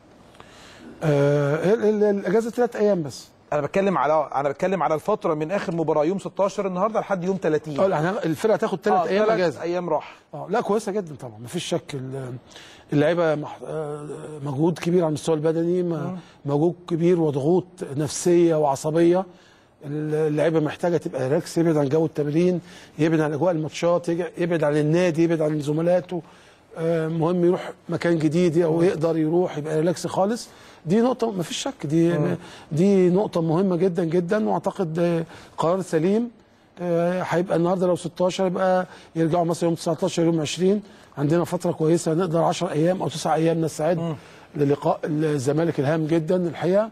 آه ال- ال- الاجازه ثلاث ايام بس انا بتكلم على انا بتكلم على الفتره من اخر مباراه يوم 16 النهارده لحد يوم 30 اه لا، الفرقه هتاخد ثلاث آه، ايام تلات اجازه ايام راحه اه لا كويسه جدا طبعا مفيش شك ال- اللعيبه مح- آه، مجهود كبير على المستوى البدني م- مجهود كبير وضغوط نفسيه وعصبيه اللعيبه محتاجه تبقى ريلاكس يبعد عن جو التمرين يبعد عن اجواء الماتشات يج- يبعد عن النادي يبعد عن زملاته آه، مهم يروح مكان جديد او يقدر يروح يبقى ريلاكس خالص دي نقطة ما فيش شك دي دي نقطة مهمة جدا جدا واعتقد آه، قرار سليم آه، هيبقى النهارده لو 16 يبقى يرجعوا مثلا يوم 19 يوم 20 عندنا فتره كويسه نقدر 10 ايام او 9 ايام نستعد للقاء الزمالك الهام جدا الحقيقه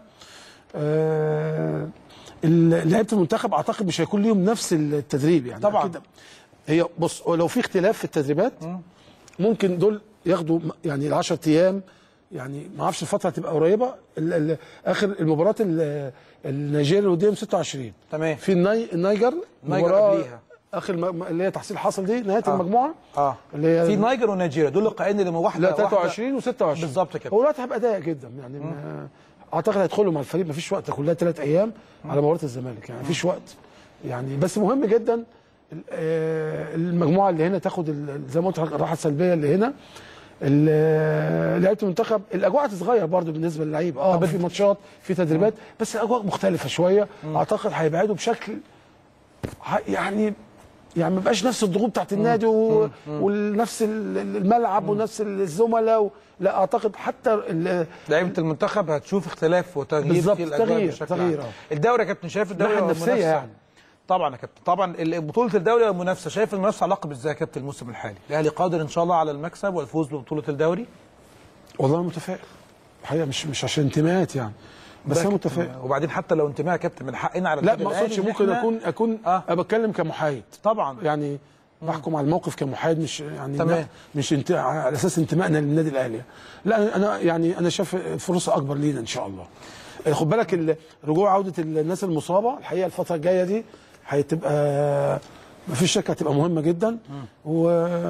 آه، ال- لعيبه المنتخب اعتقد مش هيكون ليهم نفس التدريب يعني طبعاً. أكيد هي بص هو لو في اختلاف في التدريبات ممكن دول ياخدوا م- يعني ال 10 ايام يعني ما اعرفش الفتره هتبقى قريبه ال- ال- اخر المباراه ال- النيجيريا اللي قدام 26 تمام في الني... النيجر النيجر مباراة قبليها. اخر م... اللي هي تحصيل حصل دي نهايه آه. المجموعه اه اللي هي في نيجر ونيجيريا دول لقاءين اللي واحده لا واحدة. 23 و26 بالظبط كده هو الوقت هيبقى ضيق جدا يعني ما... اعتقد هيدخلوا مع الفريق مفيش وقت كلها ثلاث ايام على مباراه الزمالك يعني مفيش وقت يعني بس مهم جدا ال- آه، المجموعه اللي هنا تاخد ال- زي ما قلت لحضرتك الراحه السلبيه اللي هنا ال- آه، لعيبه المنتخب الاجواء هتتغير برضو بالنسبه للعيب اه في ماتشات في تدريبات بس الاجواء مختلفه شويه اعتقد هيبعدوا بشكل ه- يعني يعني ما بقاش نفس الضغوط بتاعت النادي و... ونفس ال- الملعب ونفس الزملاء و... لا اعتقد حتى ال... لعيبه المنتخب هتشوف اختلاف وتغيير بالظبط، في الاجواء تغيير- بشكل تغيير، عام. آه. الدوري يا كابتن شايف الدوري الناحية هو النفسية منافسة؟ يعني. طبعا يا كابتن طبعا ال- بطوله الدوري والمنافسه شايف المنافسه على اللقب ازاي يا كابتن الموسم الحالي الاهلي قادر ان شاء الله على المكسب والفوز ببطوله الدوري والله أنا متفائل الحقيقه مش مش عشان انتماءات يعني بس انا متفائل وبعدين حتى لو انتماء يا كابتن من حقنا على لا النادي ما الأهلي اقصدش إن ممكن إحنا- اكون اكون آه. أه. بتكلم كمحايد طبعا يعني بحكم على الموقف كمحايد مش يعني تمام. لا مش انت على اساس انتمائنا للنادي الاهلي لا انا يعني انا شايف فرصه اكبر لينا ان شاء الله خد بالك ال- رجوع عوده الناس المصابه الحقيقه الفتره الجايه دي هتبقى ما فيش شك هتبقى مهمه جدا و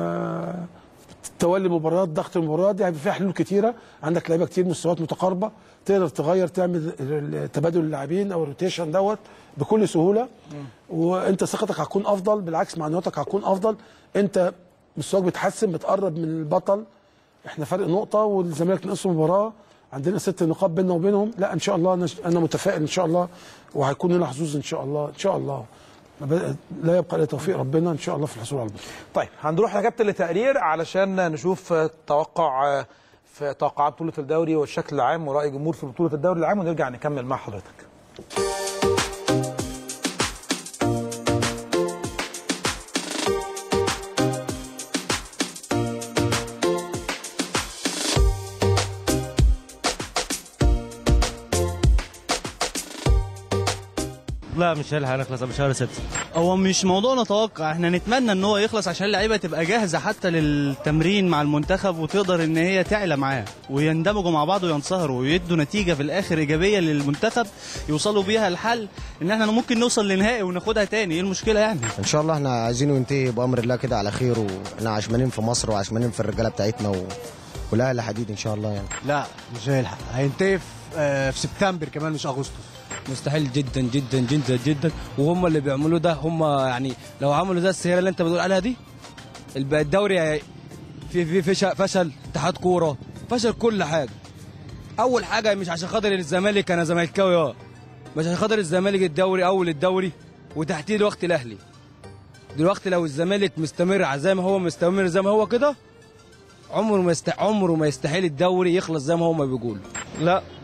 تولي مباريات ضغط المباريات دي هيبقى فيها حلول كتيره عندك لعيبه كتير مستويات متقاربه تقدر تغير تعمل ال- تبادل اللاعبين او الروتيشن دوت بكل سهوله وانت ثقتك هتكون افضل بالعكس معنوياتك هتكون افضل انت مستواك بيتحسن بتقرب من البطل احنا فرق نقطه والزمالك نقص مباراه عندنا ست نقاط بيننا وبينهم لا ان شاء الله انا انا متفائل ان شاء الله وهيكون لنا حظوظ ان شاء الله ان شاء الله ما بد- لا يبقى الا توفيق ربنا ان شاء الله في الحصول على البطوله طيب هنروح يا كابتن لتقرير علشان نشوف آه، توقع آه، في توقعات بطوله الدوري والشكل العام وراي الجمهور في بطوله الدوري العام ونرجع نكمل مع حضرتك لا مش هيلحق نخلص قبل شهر ستة هو مش موضوع نتوقع احنا نتمنى ان هو يخلص عشان اللعيبه تبقى جاهزه حتى للتمرين مع المنتخب وتقدر ان هي تعلى معاه ويندمجوا مع بعض وينصهروا ويدوا نتيجه في الاخر ايجابيه للمنتخب يوصلوا بيها الحل ان احنا ممكن نوصل لنهائي وناخدها تاني ايه المشكله يعني ان شاء الله احنا عايزينه ينتهي بامر الله كده على خير واحنا عشمانين في مصر وعشمانين في الرجاله بتاعتنا و... والاهلي حديد ان شاء الله يعني لا مش هيلحق هينتهي في آه، في سبتمبر كمان مش اغسطس مستحيل جدا جدا جدا جدا وهم اللي بيعملوا ده هم يعني لو عملوا ده السياره اللي انت بتقول عليها دي الب- الدوري في في فش- فشل اتحاد كوره فشل كل حاجه اول حاجه مش عشان خاطر الزمالك انا زملكاوي اه مش عشان خاطر الزمالك الدوري اول الدوري وتحتيه الوقت الاهلي دلوقتي لو الزمالك مستمر على زي ما هو مستمر زي ما هو كده عمره ما يست... عمره ما يستحيل الدوري يخلص زي ما هو ما بيقول لا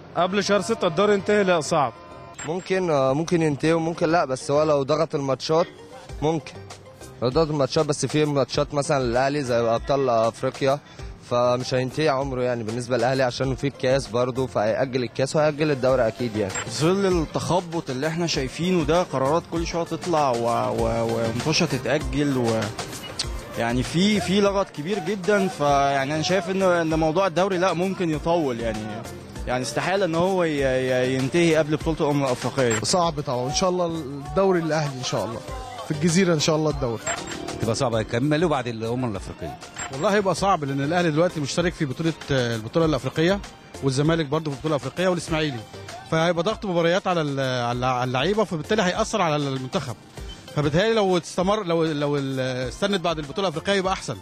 قبل شهر 6 الدوري ينتهي لا صعب ممكن آه، ممكن ينتهي وممكن لا بس هو لو ضغط الماتشات ممكن لو ضغط الماتشات بس في ماتشات مثلا الاهلي زي ابطال افريقيا فمش هينتهي عمره يعني بالنسبه للاهلي عشان في الكاس برضه فهيأجل الكاس وهيأجل الدوري اكيد يعني ظل التخبط اللي احنا شايفينه ده قرارات كل شويه تطلع و- و- ومطوشه تتاجل و يعني في في لغط كبير جدا فيعني انا شايف ان ان موضوع الدوري لا ممكن يطول يعني يعني استحاله ان هو ي- ي- ينتهي قبل بطوله الامم الافريقيه صعب طبعا ان شاء الله الدوري الاهلي ان شاء الله في الجزيره ان شاء الله الدوري تبقى صعبه يكملوا بعد الامم الافريقيه والله هيبقى صعب لان الاهلي دلوقتي مشترك في بطوله البطوله الافريقيه والزمالك برضه في البطوله الافريقيه والاسماعيلي فهيبقى ضغط مباريات على ال- على اللعيبه فبالتالي هياثر على المنتخب فبالتالي لو استمر لو لو استنت بعد البطوله الافريقيه يبقى احسن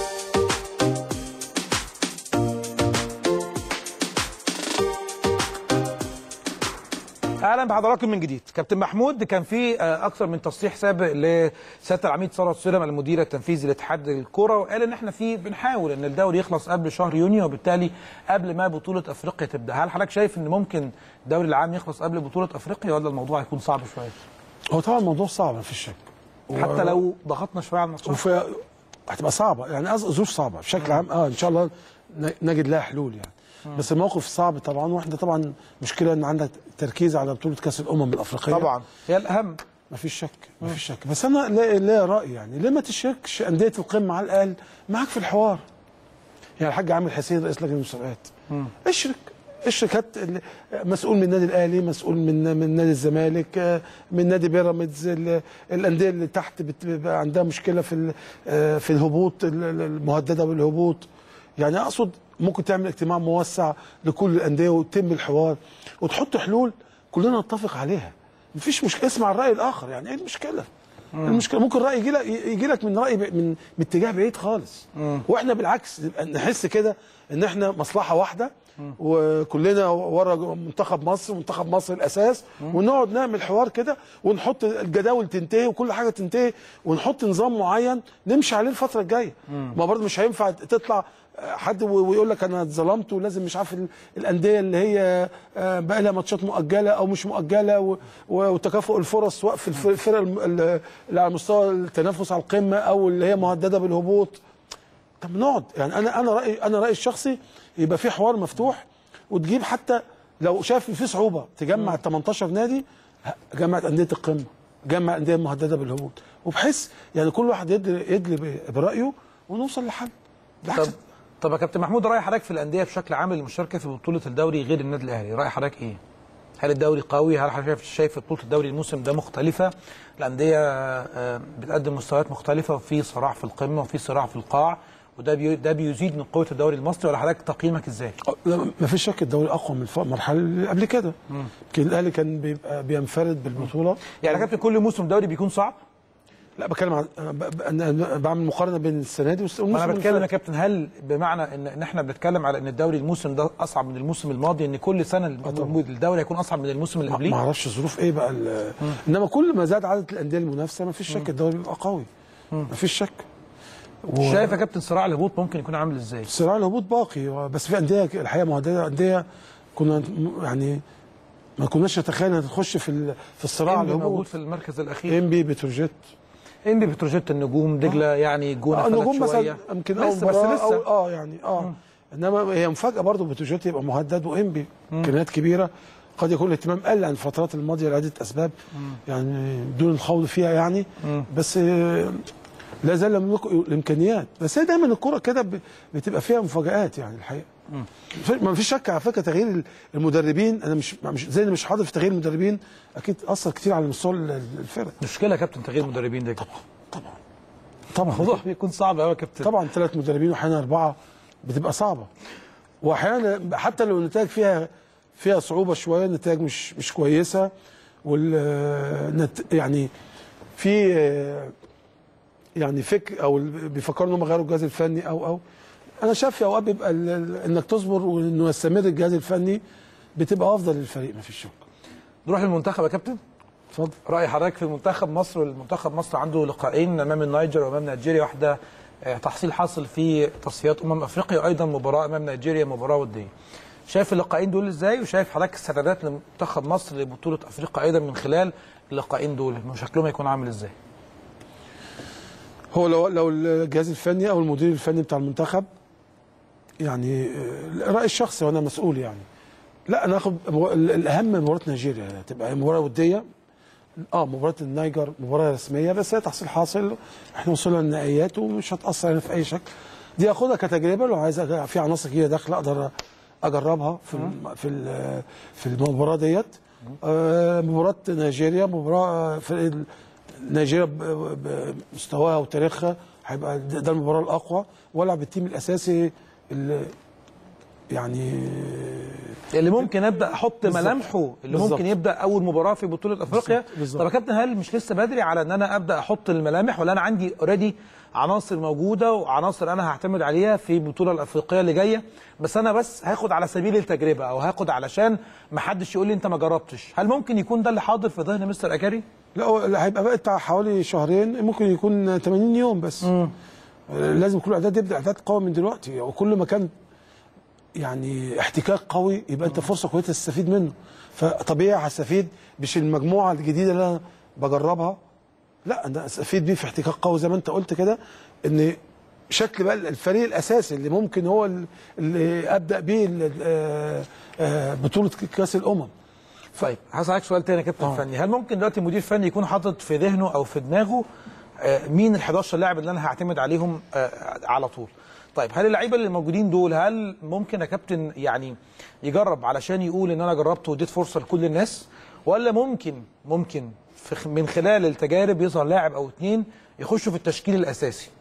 اهلا بحضراتكم من جديد كابتن محمود كان في آه، اكثر من تصريح سابق لسياده العميد ثروت سلم المدير التنفيذي لاتحاد الكره وقال ان احنا في بنحاول ان الدوري يخلص قبل شهر يونيو وبالتالي قبل ما بطوله افريقيا تبدا هل حضرتك شايف ان ممكن الدوري العام يخلص قبل بطوله افريقيا ولا الموضوع هيكون صعب شويه هو طبعا الموضوع صعب مفيش شك حتى لو ضغطنا شويه على الماتشات وفي هتبقى صعبه يعني قصد- ظروف صعبه بشكل عام اه ان شاء الله ن- نجد لها حلول يعني بس الموقف صعب طبعا واحنا طبعا مشكله ان عندك تركيز على بطوله كاس الامم الافريقيه طبعا هي الاهم مفيش شك مفيش شك بس انا لا, لا راي يعني ليه ما تشاركش انديه القمه على الاقل معاك في الحوار يعني الحاج عامر حسين رئيس لجنه المسابقات اشرك اشرك هات ال- مسؤول من النادي الاهلي مسؤول من من نادي الزمالك آه، من نادي بيراميدز ال- الانديه اللي تحت بتبقى عندها مشكله في ال- آه، في الهبوط ال- ال- المهدده بالهبوط يعني اقصد ممكن تعمل اجتماع موسع لكل الانديه وتتم الحوار وتحط حلول كلنا نتفق عليها مفيش مشكله اسمع الراي الاخر يعني ايه المشكله المشكله ممكن راي يجي لك يجي لك من راي ب- من من اتجاه بعيد خالص واحنا بالعكس نبقى نحس كده ان احنا مصلحه واحده وكلنا ورا منتخب مصر منتخب مصر الاساس ونقعد نعمل حوار كده ونحط الجداول تنتهي وكل حاجه تنتهي ونحط نظام معين نمشي عليه الفتره الجايه ما برضه مش هينفع تطلع حد و- ويقول لك انا اتظلمت ولازم مش عارف ال- الانديه اللي هي آه، بقى لها ماتشات مؤجله او مش مؤجله و- و- وتكافؤ الفرص سواء في الف- الفرق الم- ال- اللي على مستوى التنافس على القمه او اللي هي مهدده بالهبوط طب نقعد يعني انا انا رايي انا رايي الشخصي يبقى في حوار مفتوح وتجيب حتى لو شايف إن في صعوبه تجمع ال 18 نادي جمع انديه القمه جمع الانديه المهدده بالهبوط وبحيث يعني كل واحد يدلي يدلي ب- برايه ونوصل لحل بالعكس طب طب يا كابتن محمود راي حضرتك في الانديه بشكل عام المشاركه في بطوله الدوري غير النادي الاهلي راي حضرتك ايه هل الدوري قوي هل حضرتك شايف شايف بطوله الدوري الموسم ده مختلفه الانديه آه، بتقدم مستويات مختلفه وفي صراع في القمه وفي صراع في القاع وده بي ده بيزيد من قوه الدوري المصري ولا حضرتك تقييمك ازاي لا ما فيش شك الدوري اقوى من الف- المرحله اللي قبل كده يمكن الاهلي كان بيبقى بينفرد بالبطوله يعني يا كابتن كل موسم دوري بيكون صعب لا بتكلم عن أنا ب- ب- أنا بعمل مقارنه بين السنه دي والس- ما والموسم انا اللي بتكلم يا فات. كابتن هل بمعنى ان ان احنا بنتكلم على ان الدوري الموسم ده اصعب من الموسم الماضي ان كل سنه الدوري هيكون اصعب من الموسم اللي ما قبليه ما اعرفش ظروف ايه بقى ال- انما كل ما زاد عدد الانديه المنافسه ما فيش شك الدوري بيبقى قوي ما فيش شك و- شايف يا كابتن صراع الهبوط ممكن يكون عامل ازاي صراع الهبوط باقي بس في انديه الحقيقه مهدده انديه كنا م- يعني ما كناش نتخيل انها تخش في ال- في الصراع إنبي موجود الهبوط في المركز الاخير انبي بتروجيت انبي بتروجيت النجوم دجله يعني جونه آه فلت النجوم شويه مثلا يمكن اول لسه بس مباراه لسه أو اه يعني اه انما هي مفاجاه برضه بتروجيت يبقى مهدد وانبي امكانيات كبيره قد يكون الاهتمام قل عن الفترات الماضيه لعده اسباب يعني بدون الخوض فيها يعني بس آه، لا زال يملك الامكانيات بس هي دايما الكره كده ب- بتبقى فيها مفاجات يعني الحقيقه ما فيش شك على فكره تغيير المدربين انا مش مش زي اللي مش حاضر في تغيير المدربين اكيد اثر كتير على مستوى الفرق مشكله يا كابتن تغيير المدربين ده طبعا طبعا طبعا الموضوع بيكون صعب قوي يا كابتن طبعا ثلاث مدربين واحيانا اربعه بتبقى صعبه واحيانا حتى لو النتائج فيها فيها صعوبه شويه النتائج مش مش كويسه وال نت- يعني في آه، يعني فكر او ال- بيفكروا ان هم غيروا الجهاز الفني او او انا شايف في اوقات بيبقى ال- ال- انك تصبر وانه يستمر الجهاز الفني بتبقى افضل للفريق ما فيش شك نروح للمنتخب يا كابتن اتفضل راي حضرتك في منتخب مصر والمنتخب مصر عنده لقاءين امام النيجر وامام نيجيريا واحده آه، تحصيل حاصل في تصفيات امم افريقيا وايضا مباراه امام نيجيريا مباراه وديه شايف اللقاءين دول ازاي وشايف حضرتك استعدادات لمنتخب مصر لبطوله افريقيا ايضا من خلال اللقاءين دول إنه شكلهم هيكون عامل ازاي هو لو لو الجهاز الفني او المدير الفني بتاع المنتخب يعني آه، رايي الشخصي وانا مسؤول يعني لا ناخد مبار- الاهم مباراه نيجيريا تبقى مباراه وديه اه مباراه النيجر مباراه رسميه بس هي تحصيل حاصل احنا وصلنا للنهائيات ومش هتاثر علينا في اي شكل دي اخدها كتجربه لو عايز أج- في عناصر جديده داخله اقدر اجربها في الم- في ال- في المباراه ديت آه مباراه نيجيريا مباراه فريق ال- نيجيريا ب- بمستواها وتاريخها هيبقى ده ده المباراه الاقوى والعب التيم الاساسي اللي يعني اللي ممكن ابدا احط بالظبط. ملامحه اللي بالظبط. ممكن يبدا اول مباراه في بطوله افريقيا بالظبط. بالظبط. طب يا كابتن هل مش لسه بدري على ان انا ابدا احط الملامح ولا انا عندي اوريدي عناصر موجوده وعناصر انا هعتمد عليها في البطوله الافريقيه اللي جايه بس انا بس هاخد على سبيل التجربه او هاخد علشان ما حدش يقول لي انت ما جربتش هل ممكن يكون ده اللي حاضر في ذهن مستر اكاري لا هو اللي هيبقى بقى بتاع حوالي شهرين ممكن يكون 80 يوم بس آه، لازم كل اعداد يبدا اعداد قوي من دلوقتي وكل ما كان يعني احتكاك قوي يبقى انت فرصه كويسه تستفيد منه فطبيعي هستفيد مش المجموعه الجديده اللي انا بجربها لا انا استفيد بيه في احتكاك قوي زي ما انت قلت كده ان شكل بقى الفريق الاساسي اللي ممكن هو ال- اللي ابدا بيه ال- آه، آه، بطوله كاس الامم طيب هسألك سؤال تاني يا كابتن آه. فني هل ممكن دلوقتي مدير فني يكون حاطط في ذهنه او في دماغه آه، مين ال 11 لاعب اللي انا هعتمد عليهم آه، على طول طيب هل اللعيبه اللي موجودين دول هل ممكن يا كابتن يعني يجرب علشان يقول ان انا جربت واديت فرصه لكل الناس ولا ممكن ممكن في خ- من خلال التجارب يظهر لاعب او اتنين يخشوا في التشكيل الاساسي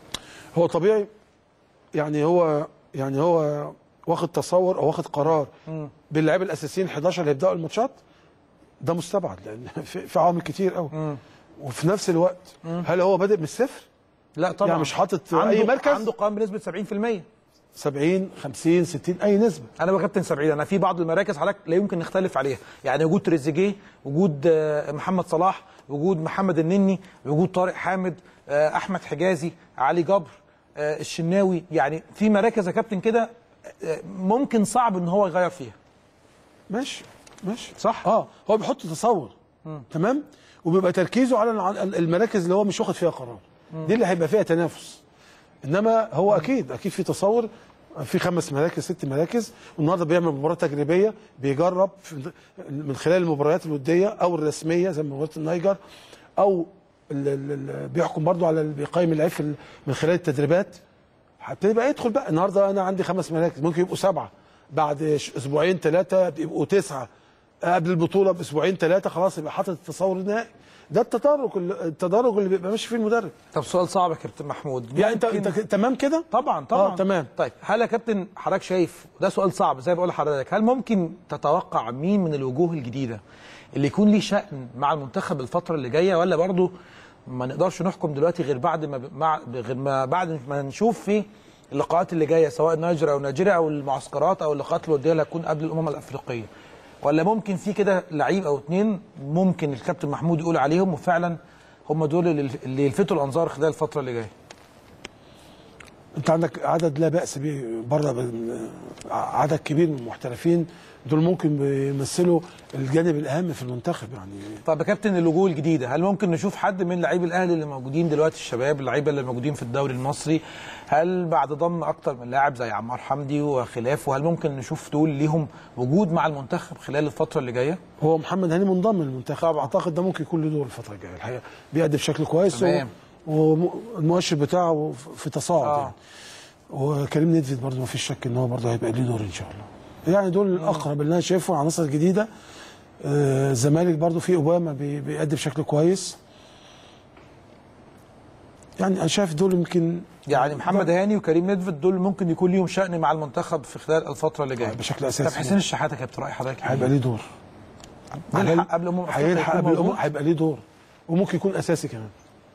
هو طبيعي يعني هو يعني هو واخد تصور او واخد قرار باللاعبين الاساسيين 11 اللي هيبداوا الماتشات ده مستبعد لان في, في عوامل كتير قوي وفي نفس الوقت هل هو بادئ من الصفر؟ لا طبعا يعني مش حاطط عنده اي مركز عنده قائم بنسبه 70% 70 50 60 اي نسبه انا بكابتن 70 انا في بعض المراكز حضرتك لا يمكن نختلف عليها يعني وجود تريزيجيه وجود آه، محمد صلاح وجود محمد النني وجود طارق حامد آه، احمد حجازي علي جبر آه، الشناوي يعني في مراكز يا كابتن كده آه، ممكن صعب ان هو يغير فيها ماشي ماشي صح اه هو بيحط تصور تمام وبيبقى تركيزه على الع- المراكز اللي هو مش واخد فيها قرار دي اللي هيبقى فيها تنافس انما هو اكيد اكيد في تصور في خمس مراكز ست مراكز والنهارده بيعمل مباراه تجريبيه بيجرب في- من خلال المباريات الوديه او الرسميه زي مباراه النيجر او ال- ال- ال- بيحكم برضو على اللي بيقيم اللعيب في ال- من خلال التدريبات هبتدي بقى يدخل بقى النهارده انا عندي خمس مراكز ممكن يبقوا سبعه بعد ش- اسبوعين ثلاثه بيبقوا تسعه قبل البطوله باسبوعين ثلاثه خلاص يبقى حاطط التصور النهائي ده التدرج ال- التدرج اللي بيبقى ماشي فيه المدرب طب سؤال صعب يا كابتن محمود يعني انت ممكن- انت تمام كده طبعا طبعا آه، تمام. طيب هل يا كابتن حضرتك شايف ده سؤال صعب زي ما بقول لحضرتك هل ممكن تتوقع مين من الوجوه الجديده اللي يكون ليه شأن مع المنتخب الفتره اللي جايه ولا برضه ما نقدرش نحكم دلوقتي غير بعد ما مع غير ما بعد ما نشوف في اللقاءات اللي جايه سواء نيجر او نيجيريا او المعسكرات او اللقاءات الوديه اللي هتكون قبل الامم الافريقيه ولا ممكن في كده لعيب او اتنين ممكن الكابتن محمود يقول عليهم وفعلا هم دول اللي اللي يلفتوا الانظار خلال الفتره اللي جايه انت عندك عدد لا باس به بره بال- عدد كبير من المحترفين دول ممكن بيمثلوا الجانب الاهم في المنتخب يعني طب يا كابتن الوجوه الجديده هل ممكن نشوف حد من لعيب الاهلي اللي موجودين دلوقتي الشباب اللعيبه اللي موجودين في الدوري المصري هل بعد ضم اكتر من لاعب زي عمار حمدي وخلافه هل ممكن نشوف دول ليهم وجود مع المنتخب خلال الفتره اللي جايه هو محمد هاني منضم للمنتخب طبعا اعتقد ده ممكن يكون له دور الفتره الجايه الحقيقه بيأدي بشكل كويس تمام. والمؤشر بتاعه في تصاعد آه. يعني وكريم ندفد برضه ما فيش شك ان هو برضه هيبقى ليه دور ان شاء الله يعني دول الاقرب اللي انا شايفه عناصر جديده آه، الزمالك برضه في اوباما بي- بيأدي بشكل كويس يعني انا شايف دول يمكن يعني محمد هاني وكريم ندفد دول ممكن يكون ليهم شأن مع المنتخب في خلال الفتره اللي جايه بشكل أساسي. طب حسين الشحاته يا كابتن راي حضرتك إيه؟ هيبقى ليه دور يلحق قبل امم افريقيا هيلحق يكون قبل الامم موجود؟ هيبقى ليه دور وممكن يكون اساسي كمان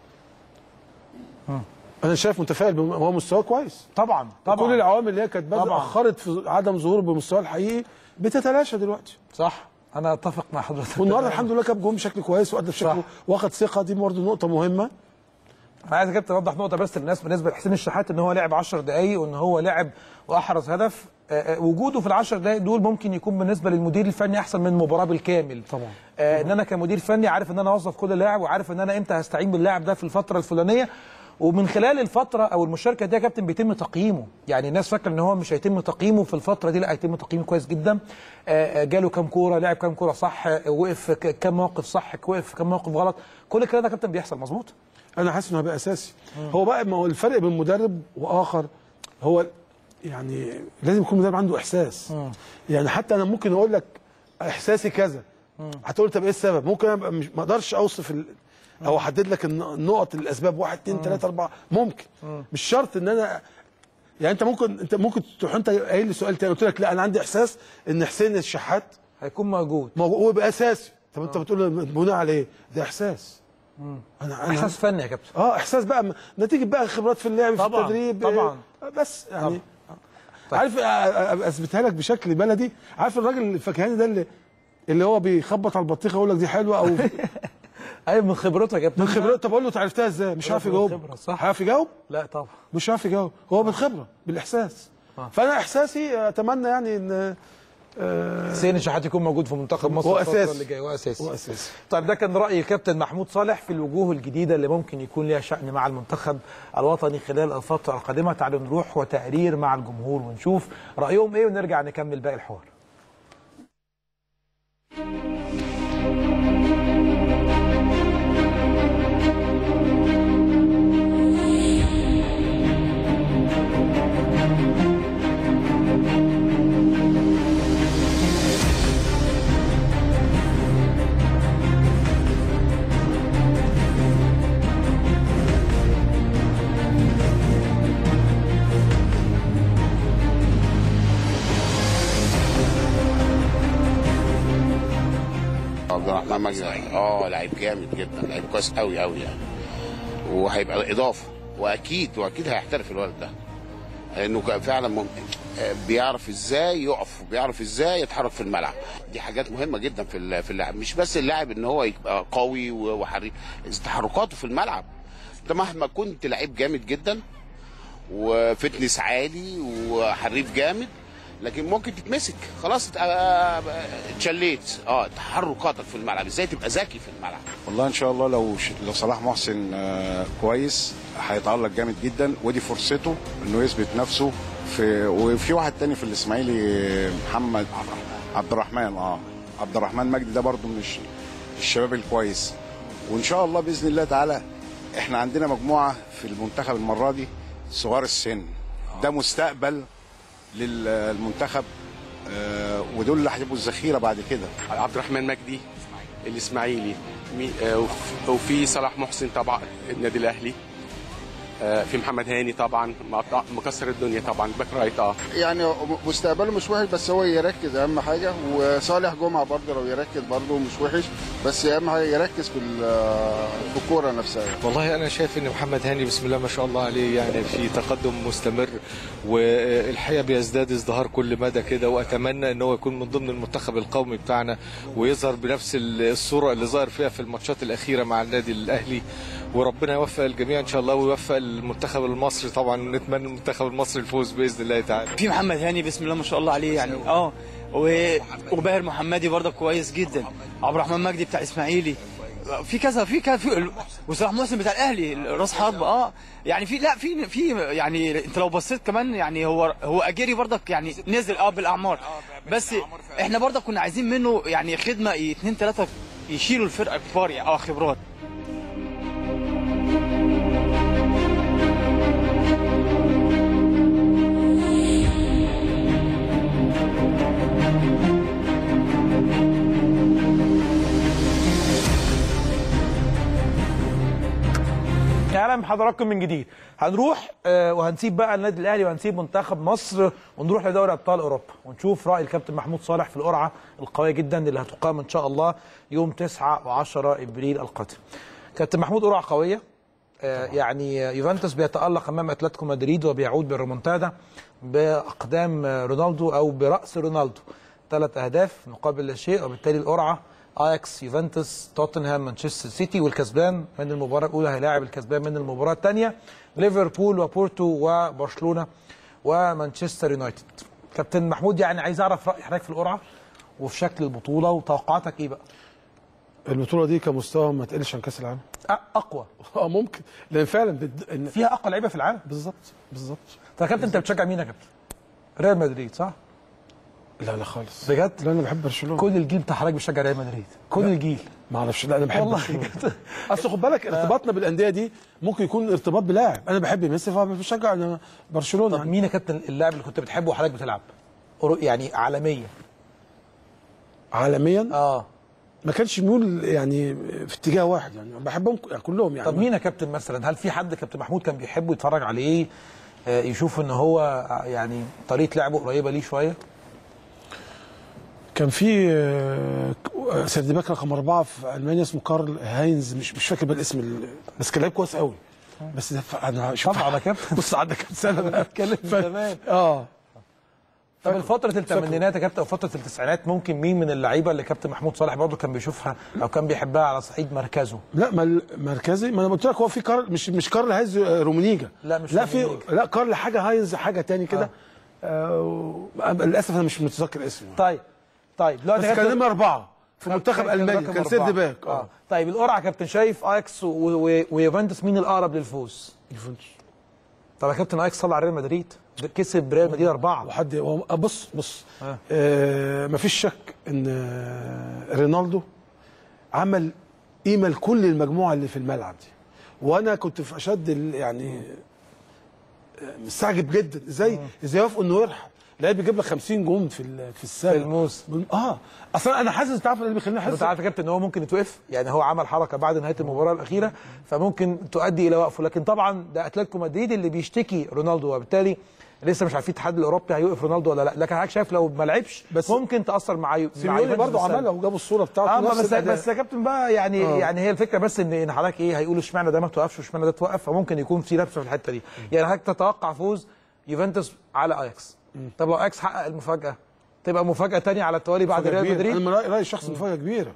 انا شايف متفائل بم- هو مستواه كويس طبعا طبعا كل العوامل اللي هي كانت بدأ طبعاً. اخرت في عدم ظهوره بمستواه الحقيقي بتتلاشى دلوقتي صح انا اتفق مع حضرتك والنهارده الحمد لله جاب جون بشكل كويس وادى بشكل صح. واخد ثقه دي برضه نقطه مهمه انا عايز يا كابتن اوضح نقطه بس للناس بالنسبه لحسين الشحات ان هو لعب 10 دقائق وان هو لعب واحرز هدف آه، آه، وجوده في العشر دقائق دول ممكن يكون بالنسبه للمدير الفني احسن من المباراه بالكامل طبعا آه ان انا كمدير فني عارف ان انا اوظف كل لاعب وعارف ان انا امتى هستعين باللاعب ده في الفتره الفلانيه ومن خلال الفتره او المشاركه دي يا كابتن بيتم تقييمه يعني الناس فاكره ان هو مش هيتم تقييمه في الفتره دي لا هيتم تقييمه كويس جدا آه آه، جاله كام كوره لعب كام كوره صح آه، وقف في ك- كام موقف صح وقف في كام موقف غلط كل الكلام ده يا كابتن بيحصل مظبوط انا حاسس انه هيبقى اساسي هو بقى ما هو الفرق بين مدرب واخر هو يعني لازم يكون مدرب عنده احساس يعني حتى انا ممكن اقول لك احساسي كذا هتقول طب ايه السبب ممكن ابقى مش ما اقدرش اوصف ال... او احدد لك الن- النقط الاسباب واحد اتنين تلاته اربعه ممكن مش شرط ان انا يعني انت ممكن انت ممكن تروح انت قايل لي سؤال تاني قلت لك لا انا عندي احساس ان حسين الشحات هيكون موجود موجود ويبقى اساسي طب انت بتقول بناء على ايه؟ ده احساس انا انا احساس فني يا كابتن اه احساس بقى م- نتيجه بقى خبرات في اللعب في طبعاً، التدريب طبعاً. آه، بس يعني عارف آه، آه، اثبتها لك بشكل بلدي عارف الراجل الفكهاني ده اللي اللي هو بيخبط على البطيخه يقول لك دي حلوه او ايوه من خبرته يا كابتن من خبرته طب اقول له انت عرفتها ازاي مش عارف يجاوب بالخبرة، صح. عارف يجاوب لا طبعا مش عارف يجاوب هو بالخبره بالاحساس فانا احساسي اتمنى يعني ان آه، حسين الشحات يكون موجود في منتخب مصر هو الفترة أساسي. اللي جايه هو اساسي هو اساسي طيب ده كان راي الكابتن محمود صالح في الوجوه الجديده اللي ممكن يكون ليها شان مع المنتخب الوطني خلال الفتره القادمه تعالوا نروح وتقرير مع الجمهور ونشوف رايهم ايه ونرجع نكمل باقي الحوار عبد الرحمن مجدي اه لعيب جامد جدا لعيب كويس قوي قوي يعني وهيبقى اضافه واكيد واكيد هيحترف الولد ده لانه كان فعلا مم... آه، بيعرف ازاي يقف وبيعرف ازاي يتحرك في الملعب دي حاجات مهمه جدا في ال- في اللاعب مش بس اللاعب ان هو يبقى قوي و- وحريف تحركاته في الملعب انت مهما كنت لعيب جامد جدا وفتنس عالي وحريف جامد لكن ممكن تتمسك خلاص ات- آه، اتشليت اه تحركاتك في الملعب ازاي تبقى ذكي في الملعب والله ان شاء الله لو ش... لو صلاح محسن آه، كويس هيتالق جامد جدا ودي فرصته انه يثبت نفسه في وفي واحد تاني في الاسماعيلي محمد عبد الرحمن اه عبد الرحمن مجدي ده برضو من الش- الشباب الكويس وان شاء الله باذن الله تعالى احنا عندنا مجموعه في المنتخب المره دي صغار السن ده مستقبل للمنتخب آه، ودول اللي هيبقوا الذخيره بعد كده عبد الرحمن مجدي الاسماعيلي مي- آه، وف- وفي صلاح محسن طبعا النادي الاهلي آه، في محمد هاني طبعا مقطع- مكسر الدنيا طبعا باك رايت اه يعني مستقبله مش وحش بس هو يركز اهم حاجه وصالح جمعه برضه لو يركز برضه مش وحش بس اهم حاجه يركز في ال- في الكوره نفسها والله انا شايف ان محمد هاني بسم الله ما شاء الله عليه يعني في تقدم مستمر والحقيقه بيزداد ازدهار كل مدى كده واتمنى ان هو يكون من ضمن المنتخب القومي بتاعنا ويظهر بنفس الصوره اللي ظهر فيها في الماتشات الاخيره مع النادي الاهلي وربنا يوفق الجميع ان شاء الله ويوفق المنتخب المصري طبعا ونتمنى المنتخب المصري الفوز باذن الله تعالى في محمد هاني بسم الله ما شاء الله عليه يعني اه و- وباهر محمدي برضه كويس جدا عبد الرحمن مجدي بتاع اسماعيلي في كذا في كذا في وصلاح محسن بتاع الاهلي راس حربة اه يعني في لا في في يعني انت لو بصيت كمان يعني هو هو اجيري برضك يعني نزل اه بالاعمار بس احنا برضك كنا عايزين منه يعني خدمه اثنين ثلاثه يشيلوا الفرقه كبار يعني اه خبرات اهلا بحضراتكم من جديد هنروح آه، وهنسيب بقى النادي الاهلي وهنسيب منتخب مصر ونروح لدوري ابطال اوروبا ونشوف راي الكابتن محمود صالح في القرعه القويه جدا اللي هتقام ان شاء الله يوم 9 و10 ابريل القادم. كابتن محمود قرعه قويه آه، يعني يوفنتوس بيتالق امام اتلتيكو مدريد وبيعود بالريمونتادا باقدام آه، رونالدو او براس رونالدو ثلاث اهداف مقابل لا شيء وبالتالي القرعه اياكس يوفنتوس توتنهام مانشستر سيتي والكسبان من المباراه الاولى هيلاعب الكسبان من المباراه الثانيه ليفربول وبورتو وبرشلونه ومانشستر يونايتد كابتن محمود يعني عايز اعرف راي حضرتك في القرعه وفي شكل البطوله وتوقعاتك ايه بقى البطوله دي كمستوى ما تقلش عن كاس العالم أ- اقوى اه ممكن لان فعلا بد... إن... فيها اقوى لعيبه في العالم بالظبط بالظبط طب يا كابتن انت بتشجع مين يا كابتن ريال مدريد صح لا لا خالص بجد لا انا بحب برشلونه كل الجيل بتاع حضرتك بيشجع ريال مدريد كل الجيل ما اعرفش لا انا بحب والله برشلونه اصل خد بالك ارتباطنا بالانديه دي ممكن يكون ارتباط بلاعب انا بحب ميسي فبشجع أنا برشلونه طب مين يا كابتن اللاعب اللي كنت بتحبه وحضرتك بتلعب أورو- يعني عالميا عالميا اه ما كانش ميول يعني في اتجاه واحد يعني بحبهم يعني كلهم يعني طب مين يا كابتن مثلا هل في حد كابتن محمود كان بيحبه يتفرج عليه آه، يشوف ان هو آه، يعني طريقه لعبه قريبه ليه شويه كان في آه، سيرد باك رقم اربعه في المانيا اسمه كارل هاينز مش مش فاكر بقى الاسم ال- بس كان لعيب كويس قوي بس ده ف- انا شوف طبعا يا كابتن بص عندك كام سنه بقى بتكلم ف- زمان اه طب فترة الثمانينات يا كابتن او فترة التسعينات ممكن مين من اللعيبة اللي كابتن محمود صالح برضه كان بيشوفها او كان بيحبها على صعيد مركزه؟ لا ما ال- مركزي ما انا قلت لك هو في كارل مش مش كارل هاينز آه، رومينيجا لا مش لا في رومينيجا. لا كارل حاجه هاينز حاجه تاني كده آه. للاسف انا مش متذكر اسمه طيب طيب دلوقتي بس يا كان كابتن- نمرة أربعة في منتخب كان ألمانيا رقم كان أربعة. سيرد باك اه اه طيب القرعة كابتن شايف اياكس و- و- ويوفنتوس مين الاقرب للفوز؟ يوفنتوس طب يا كابتن اياكس صلى على ريال مدريد ده كسب ريال مدريد اربعة وحد هو- آه، بص بص آه. آه مفيش شك ان آه، رونالدو عمل قيمه لكل المجموعه اللي في الملعب دي وانا كنت في اشد ال- يعني آه، مستعجب جدا ازاي ازاي يوافقوا انه يرحل لعيب بيجيب لك 50 جون في ال- في السنه في الموسم اه اصلا انا حاسس تعرف اللي بيخليني انت احس عارف يا كابتن ان هو ممكن يتوقف يعني هو عمل حركه بعد نهايه المباراه الاخيره فممكن تؤدي الى وقفه لكن طبعا ده اتلتيكو مدريد اللي بيشتكي رونالدو وبالتالي لسه مش عارفين الاتحاد الاوروبي هيوقف رونالدو ولا لا لكن حضرتك شايف لو ما لعبش بس ممكن تاثر مع يو- مع سيميوني يوفنتوس برضه بالسلب. عملها وجابوا الصوره بتاعته اه ما نفس بس الأداء. بس يا كابتن بقى يعني آه. يعني هي الفكره بس ان ان حضرتك ايه هيقولوا اشمعنى ده ما توقفش واشمعنى ده توقف فممكن يكون في لبسه في الحته دي يعني حضرتك تتوقع فوز يوفنتوس على اياكس طب لو اياكس حقق المفاجاه تبقى مفاجاه تانية على التوالي بعد مفاجأة ريال كبيرة. مدريد انا من رايي رايي الشخصي مفاجاه كبيره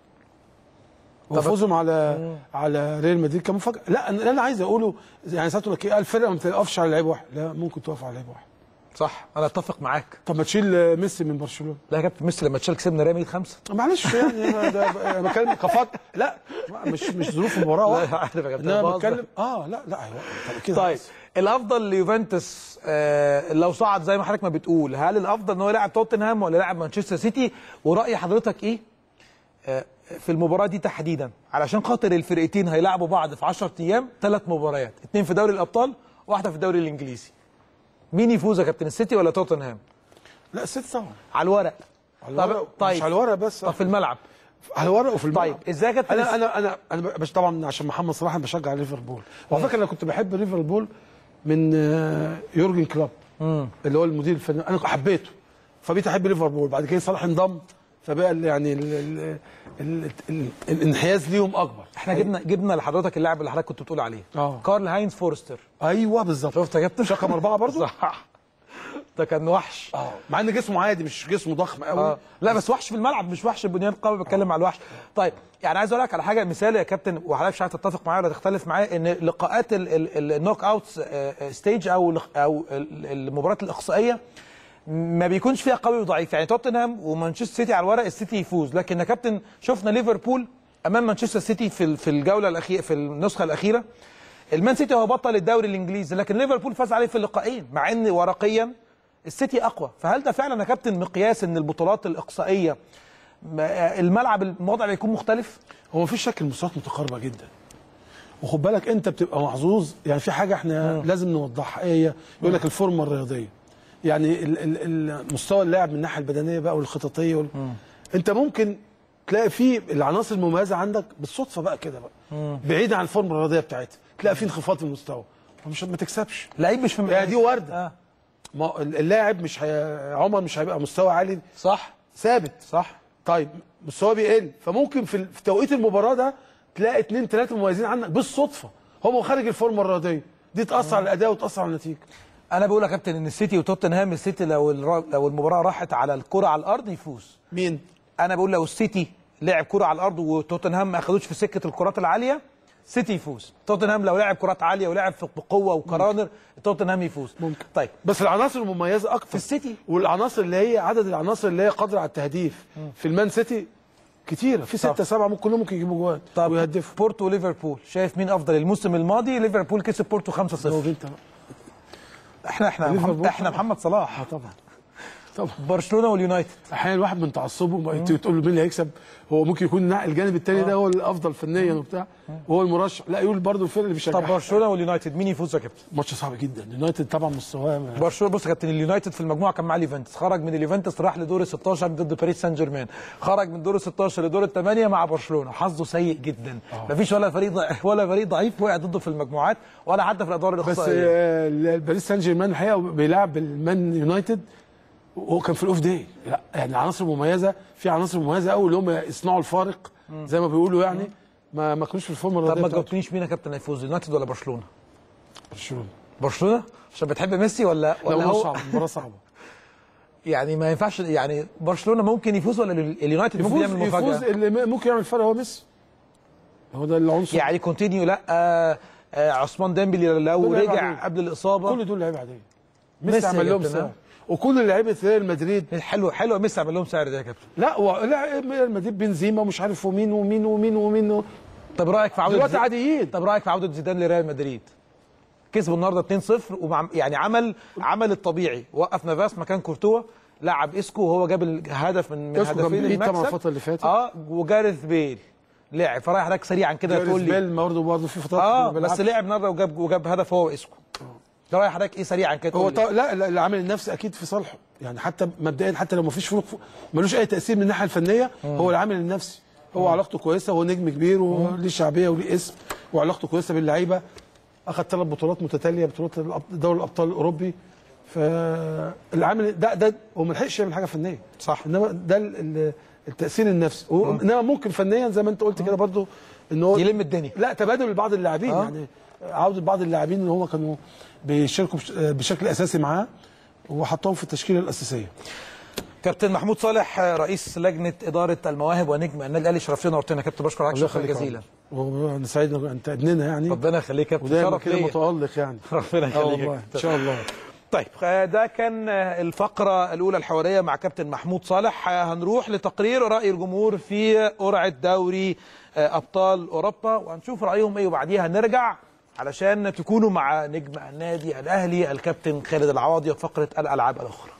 وفوزهم على على ريال مدريد كان مفاجاه لا أنا- اللي انا عايز اقوله يعني ساعات تقول لك ايه الفرقه ما بتقفش على لعيب واحد لا ممكن تقف على لعيب واحد صح انا اتفق معاك طب ما تشيل آه، ميسي من برشلونه لا يا كابتن ميسي لما تشال كسبنا ريال مدريد خمسه معلش يعني أنا ده انا بتكلم كفات لا مش مش ظروف المباراه لا، واحدة. عارف يا كابتن، انا بهزر. بتكلم اه لا لا أيوة. طب كده طيب الافضل ليوفنتوس آه لو صعد زي ما حضرتك ما بتقول هل الافضل ان هو يلعب توتنهام ولا يلعب مانشستر سيتي وراي حضرتك ايه آه في المباراه دي تحديدا علشان خاطر الفرقتين هيلعبوا بعض في 10 ايام ثلاث مباريات اثنين في دوري الابطال واحده في الدوري الانجليزي مين يفوز يا كابتن السيتي ولا توتنهام لا الست طبعا على الورق على الورق طيب مش على الورق بس طب في الملعب على الورق وفي الملعب طيب ازاي يا كابتن انا انا انا انا بس طبعا عشان محمد صلاح انا بشجع ليفربول وعلى فكره انا كنت بحب ليفربول من آه، يورجن كلوب اللي هو المدير الفني انا حبيته فبقيت احب ليفربول بعد كده صلاح انضم فبقى ال- يعني ال ال ال ال الانحياز ليهم اكبر احنا جبنا جبنا لحضرتك اللاعب اللي حضرتك كنت بتقول عليه اه كارل هاينز فورستر ايوه بالظبط شفت يا كابتن رقم اربعه برضه صح ده كان وحش اه مع ان جسمه عادي مش جسمه ضخم قوي آه. لا بس وحش في الملعب مش وحش البنيان القوي بتكلم على الوحش طيب يعني عايز اقول لك على حاجه مثال يا كابتن وحضرتك مش عارف تتفق معايا ولا تختلف معايا ان لقاءات ال- ال- النوك اوت ستيج او ال- او ال- المباريات الاقصائيه ما بيكونش فيها قوي وضعيف يعني توتنهام ومانشستر سيتي على الورق السيتي يفوز لكن يا كابتن شفنا ليفربول امام مانشستر سيتي في ال- في الجوله الاخيره في النسخه الاخيره المان سيتي هو بطل الدوري الانجليزي لكن ليفربول فاز عليه في اللقاءين مع ان ورقيا السيتي اقوى فهل ده فعلا يا كابتن مقياس ان البطولات الاقصائيه ما- الملعب الوضع بيكون مختلف هو مفيش شك المستويات متقاربه جدا وخد بالك انت بتبقى محظوظ يعني في حاجه احنا لازم نوضحها ايه هي يقول لك الفورمه الرياضيه يعني ال- ال- ال- مستوى اللاعب من الناحيه البدنيه بقى والخططيه وال... انت ممكن تلاقي فيه العناصر المميزه عندك بالصدفه بقى كده بقى بعيد عن الفورمه الرياضيه بتاعتها تلاقي فيه انخفاض في المستوى مش ما تكسبش لعيب مش في يعني دي وارده آه. ما اللاعب مش هي... عمر مش هيبقى مستوى عالي صح ثابت صح طيب مستواه بيقل فممكن في, ال- في توقيت المباراه ده تلاقي اثنين ثلاثه مميزين عنك بالصدفه هم خارج الفورمه الرياضيه دي تاثر على الاداء وتاثر على النتيجه انا بقول يا كابتن ان السيتي وتوتنهام السيتي لو الرا- لو المباراه راحت على الكره على الارض يفوز مين انا بقول لو السيتي لعب كره على الارض وتوتنهام ما اخدوش في سكه الكرات العاليه سيتي يفوز توتنهام لو لعب كرات عاليه ولعب في- بقوه وكرانر توتنهام يفوز ممكن طيب بس العناصر المميزه اكتر في السيتي والعناصر اللي هي عدد العناصر اللي هي قادره على التهديف في المان سيتي كتيره في طب. ستة سبعة ممكن كلهم ممكن يجيبوا جوان طب ويهدفوا بورتو وليفربول شايف مين افضل الموسم الماضي ليفربول كسب بورتو 5-0 احنا احنا محمد ليفربول احنا طبعاً. محمد صلاح طبعا طبعا برشلونه واليونايتد احيانا الواحد من تعصبه ما انت تقول له مين اللي هيكسب هو ممكن يكون الجانب الثاني ده هو الافضل فنيا وبتاع وهو المرشح لا يقول برضه الفرق اللي بيشجعها طب برشلونه واليونايتد مين يفوز يا كابتن ماتش صعب جدا اليونايتد طبعا مستواه برشلونه بص يا كابتن اليونايتد في المجموعه كان معاه اليوفنتوس خرج من اليوفنتوس راح لدور ال 16 ضد باريس سان جيرمان خرج من دور ال 16 لدور الثمانيه مع برشلونه حظه سيء جدا مفيش ولا فريق ضعيف ولا فريق ضعيف وقع ضده في المجموعات ولا حتى في الادوار بس الاقصائيه آه، باريس سان جيرمان الحقيقه بيلعب المان يونايتد وهو كان في الاوف داي لا يعني عناصر مميزه في عناصر مميزه قوي اللي هم يصنعوا الفارق زي ما بيقولوا يعني ما ما كانوش في الفورمه طب الرياضيه ما بتاعتهم. جاوبتنيش مين يا كابتن هيفوز اليونايتد ولا برشلونه برشلونه برشلونه عشان بتحب ميسي ولا لا ولا مباراه هو صعبه مباراه صعبه يعني ما ينفعش يعني برشلونه ممكن يفوز ولا ال- اليونايتد ممكن يفوز يعمل يفوز مفاجاه اللي م- ممكن يعمل فرق هو ميسي هو ده العنصر يعني كونتينيو لا آه آه عثمان ديمبلي لو دول لعيبة رجع عادية. قبل الاصابه كل دول لعيبه عاديه ميسي ميسي يا عمل لهم كابتن، سعر ها؟ وكل لعيبه ريال مدريد حلو حلو ميسي عمل لهم سعر ده يا كابتن لا و... لا ريال مدريد بنزيما ومش عارف ومين ومين ومين ومين و... طب رايك في عوده دلوقتي زي- عاديين طب رايك في عوده زيدان لريال مدريد كسبوا النهارده 2-0 ومع يعني عمل عمل الطبيعي وقف نافاس مكان كورتوا لعب اسكو وهو جاب الهدف من من إسكو كان هدفين بعيد طبعاً المكسب الفترة اللي فاتت. اه وجارث بيل لعب فرايح حضرتك سريعا كده جاريث تقول لي بيل برضه برضه في فترات اه ما بيلعبش. بس لعب النهارده وجاب وجاب هدف هو واسكو ده رايح حضرتك ايه سريعا كده هو تقول طا... لي لا لا، العامل النفسي اكيد في صالحه يعني حتى مبدئيا حتى لو ما فيش فروق ملوش اي تاثير من الناحيه الفنيه هو العامل النفسي هو علاقته كويسه هو نجم كبير وليه شعبيه وليه اسم وعلاقته كويسه باللعيبه اخذ ثلاث بطولات متتاليه بطولات الأب- دوري الابطال الاوروبي فالعامل ده ده هو ما لحقش يعمل حاجه فنيه صح انما ده ال- ال- التاثير النفسي هو انما ممكن فنيا زي ما انت قلت كده برضو ان هو يلم الدنيا لا تبادل لبعض اللاعبين آه. يعني عوده بعض اللاعبين اللي هم كانوا بيشاركوا بش- بشكل اساسي معاه وحطهم في التشكيله الاساسيه كابتن محمود صالح رئيس لجنه اداره المواهب ونجم النادي الاهلي شرفتنا ورتنا يا كابتن بشكر حضرتك الله شكرا يخليك يا جزيلا عمر. وانا سعيد انك انت ابننا يعني ربنا يخليك يا كابتن ودايما شرف كده ليا. متالق يعني ربنا آه يخليك يا والله كابتن. ان شاء الله طيب آه، ده كان آه، الفقرة الأولى الحوارية مع كابتن محمود صالح آه، هنروح لتقرير رأي الجمهور في قرعة دوري آه، أبطال أوروبا وهنشوف رأيهم إيه وبعديها نرجع علشان تكونوا مع نجم النادي الأهلي الكابتن خالد العواضي وفقرة الألعاب الأخرى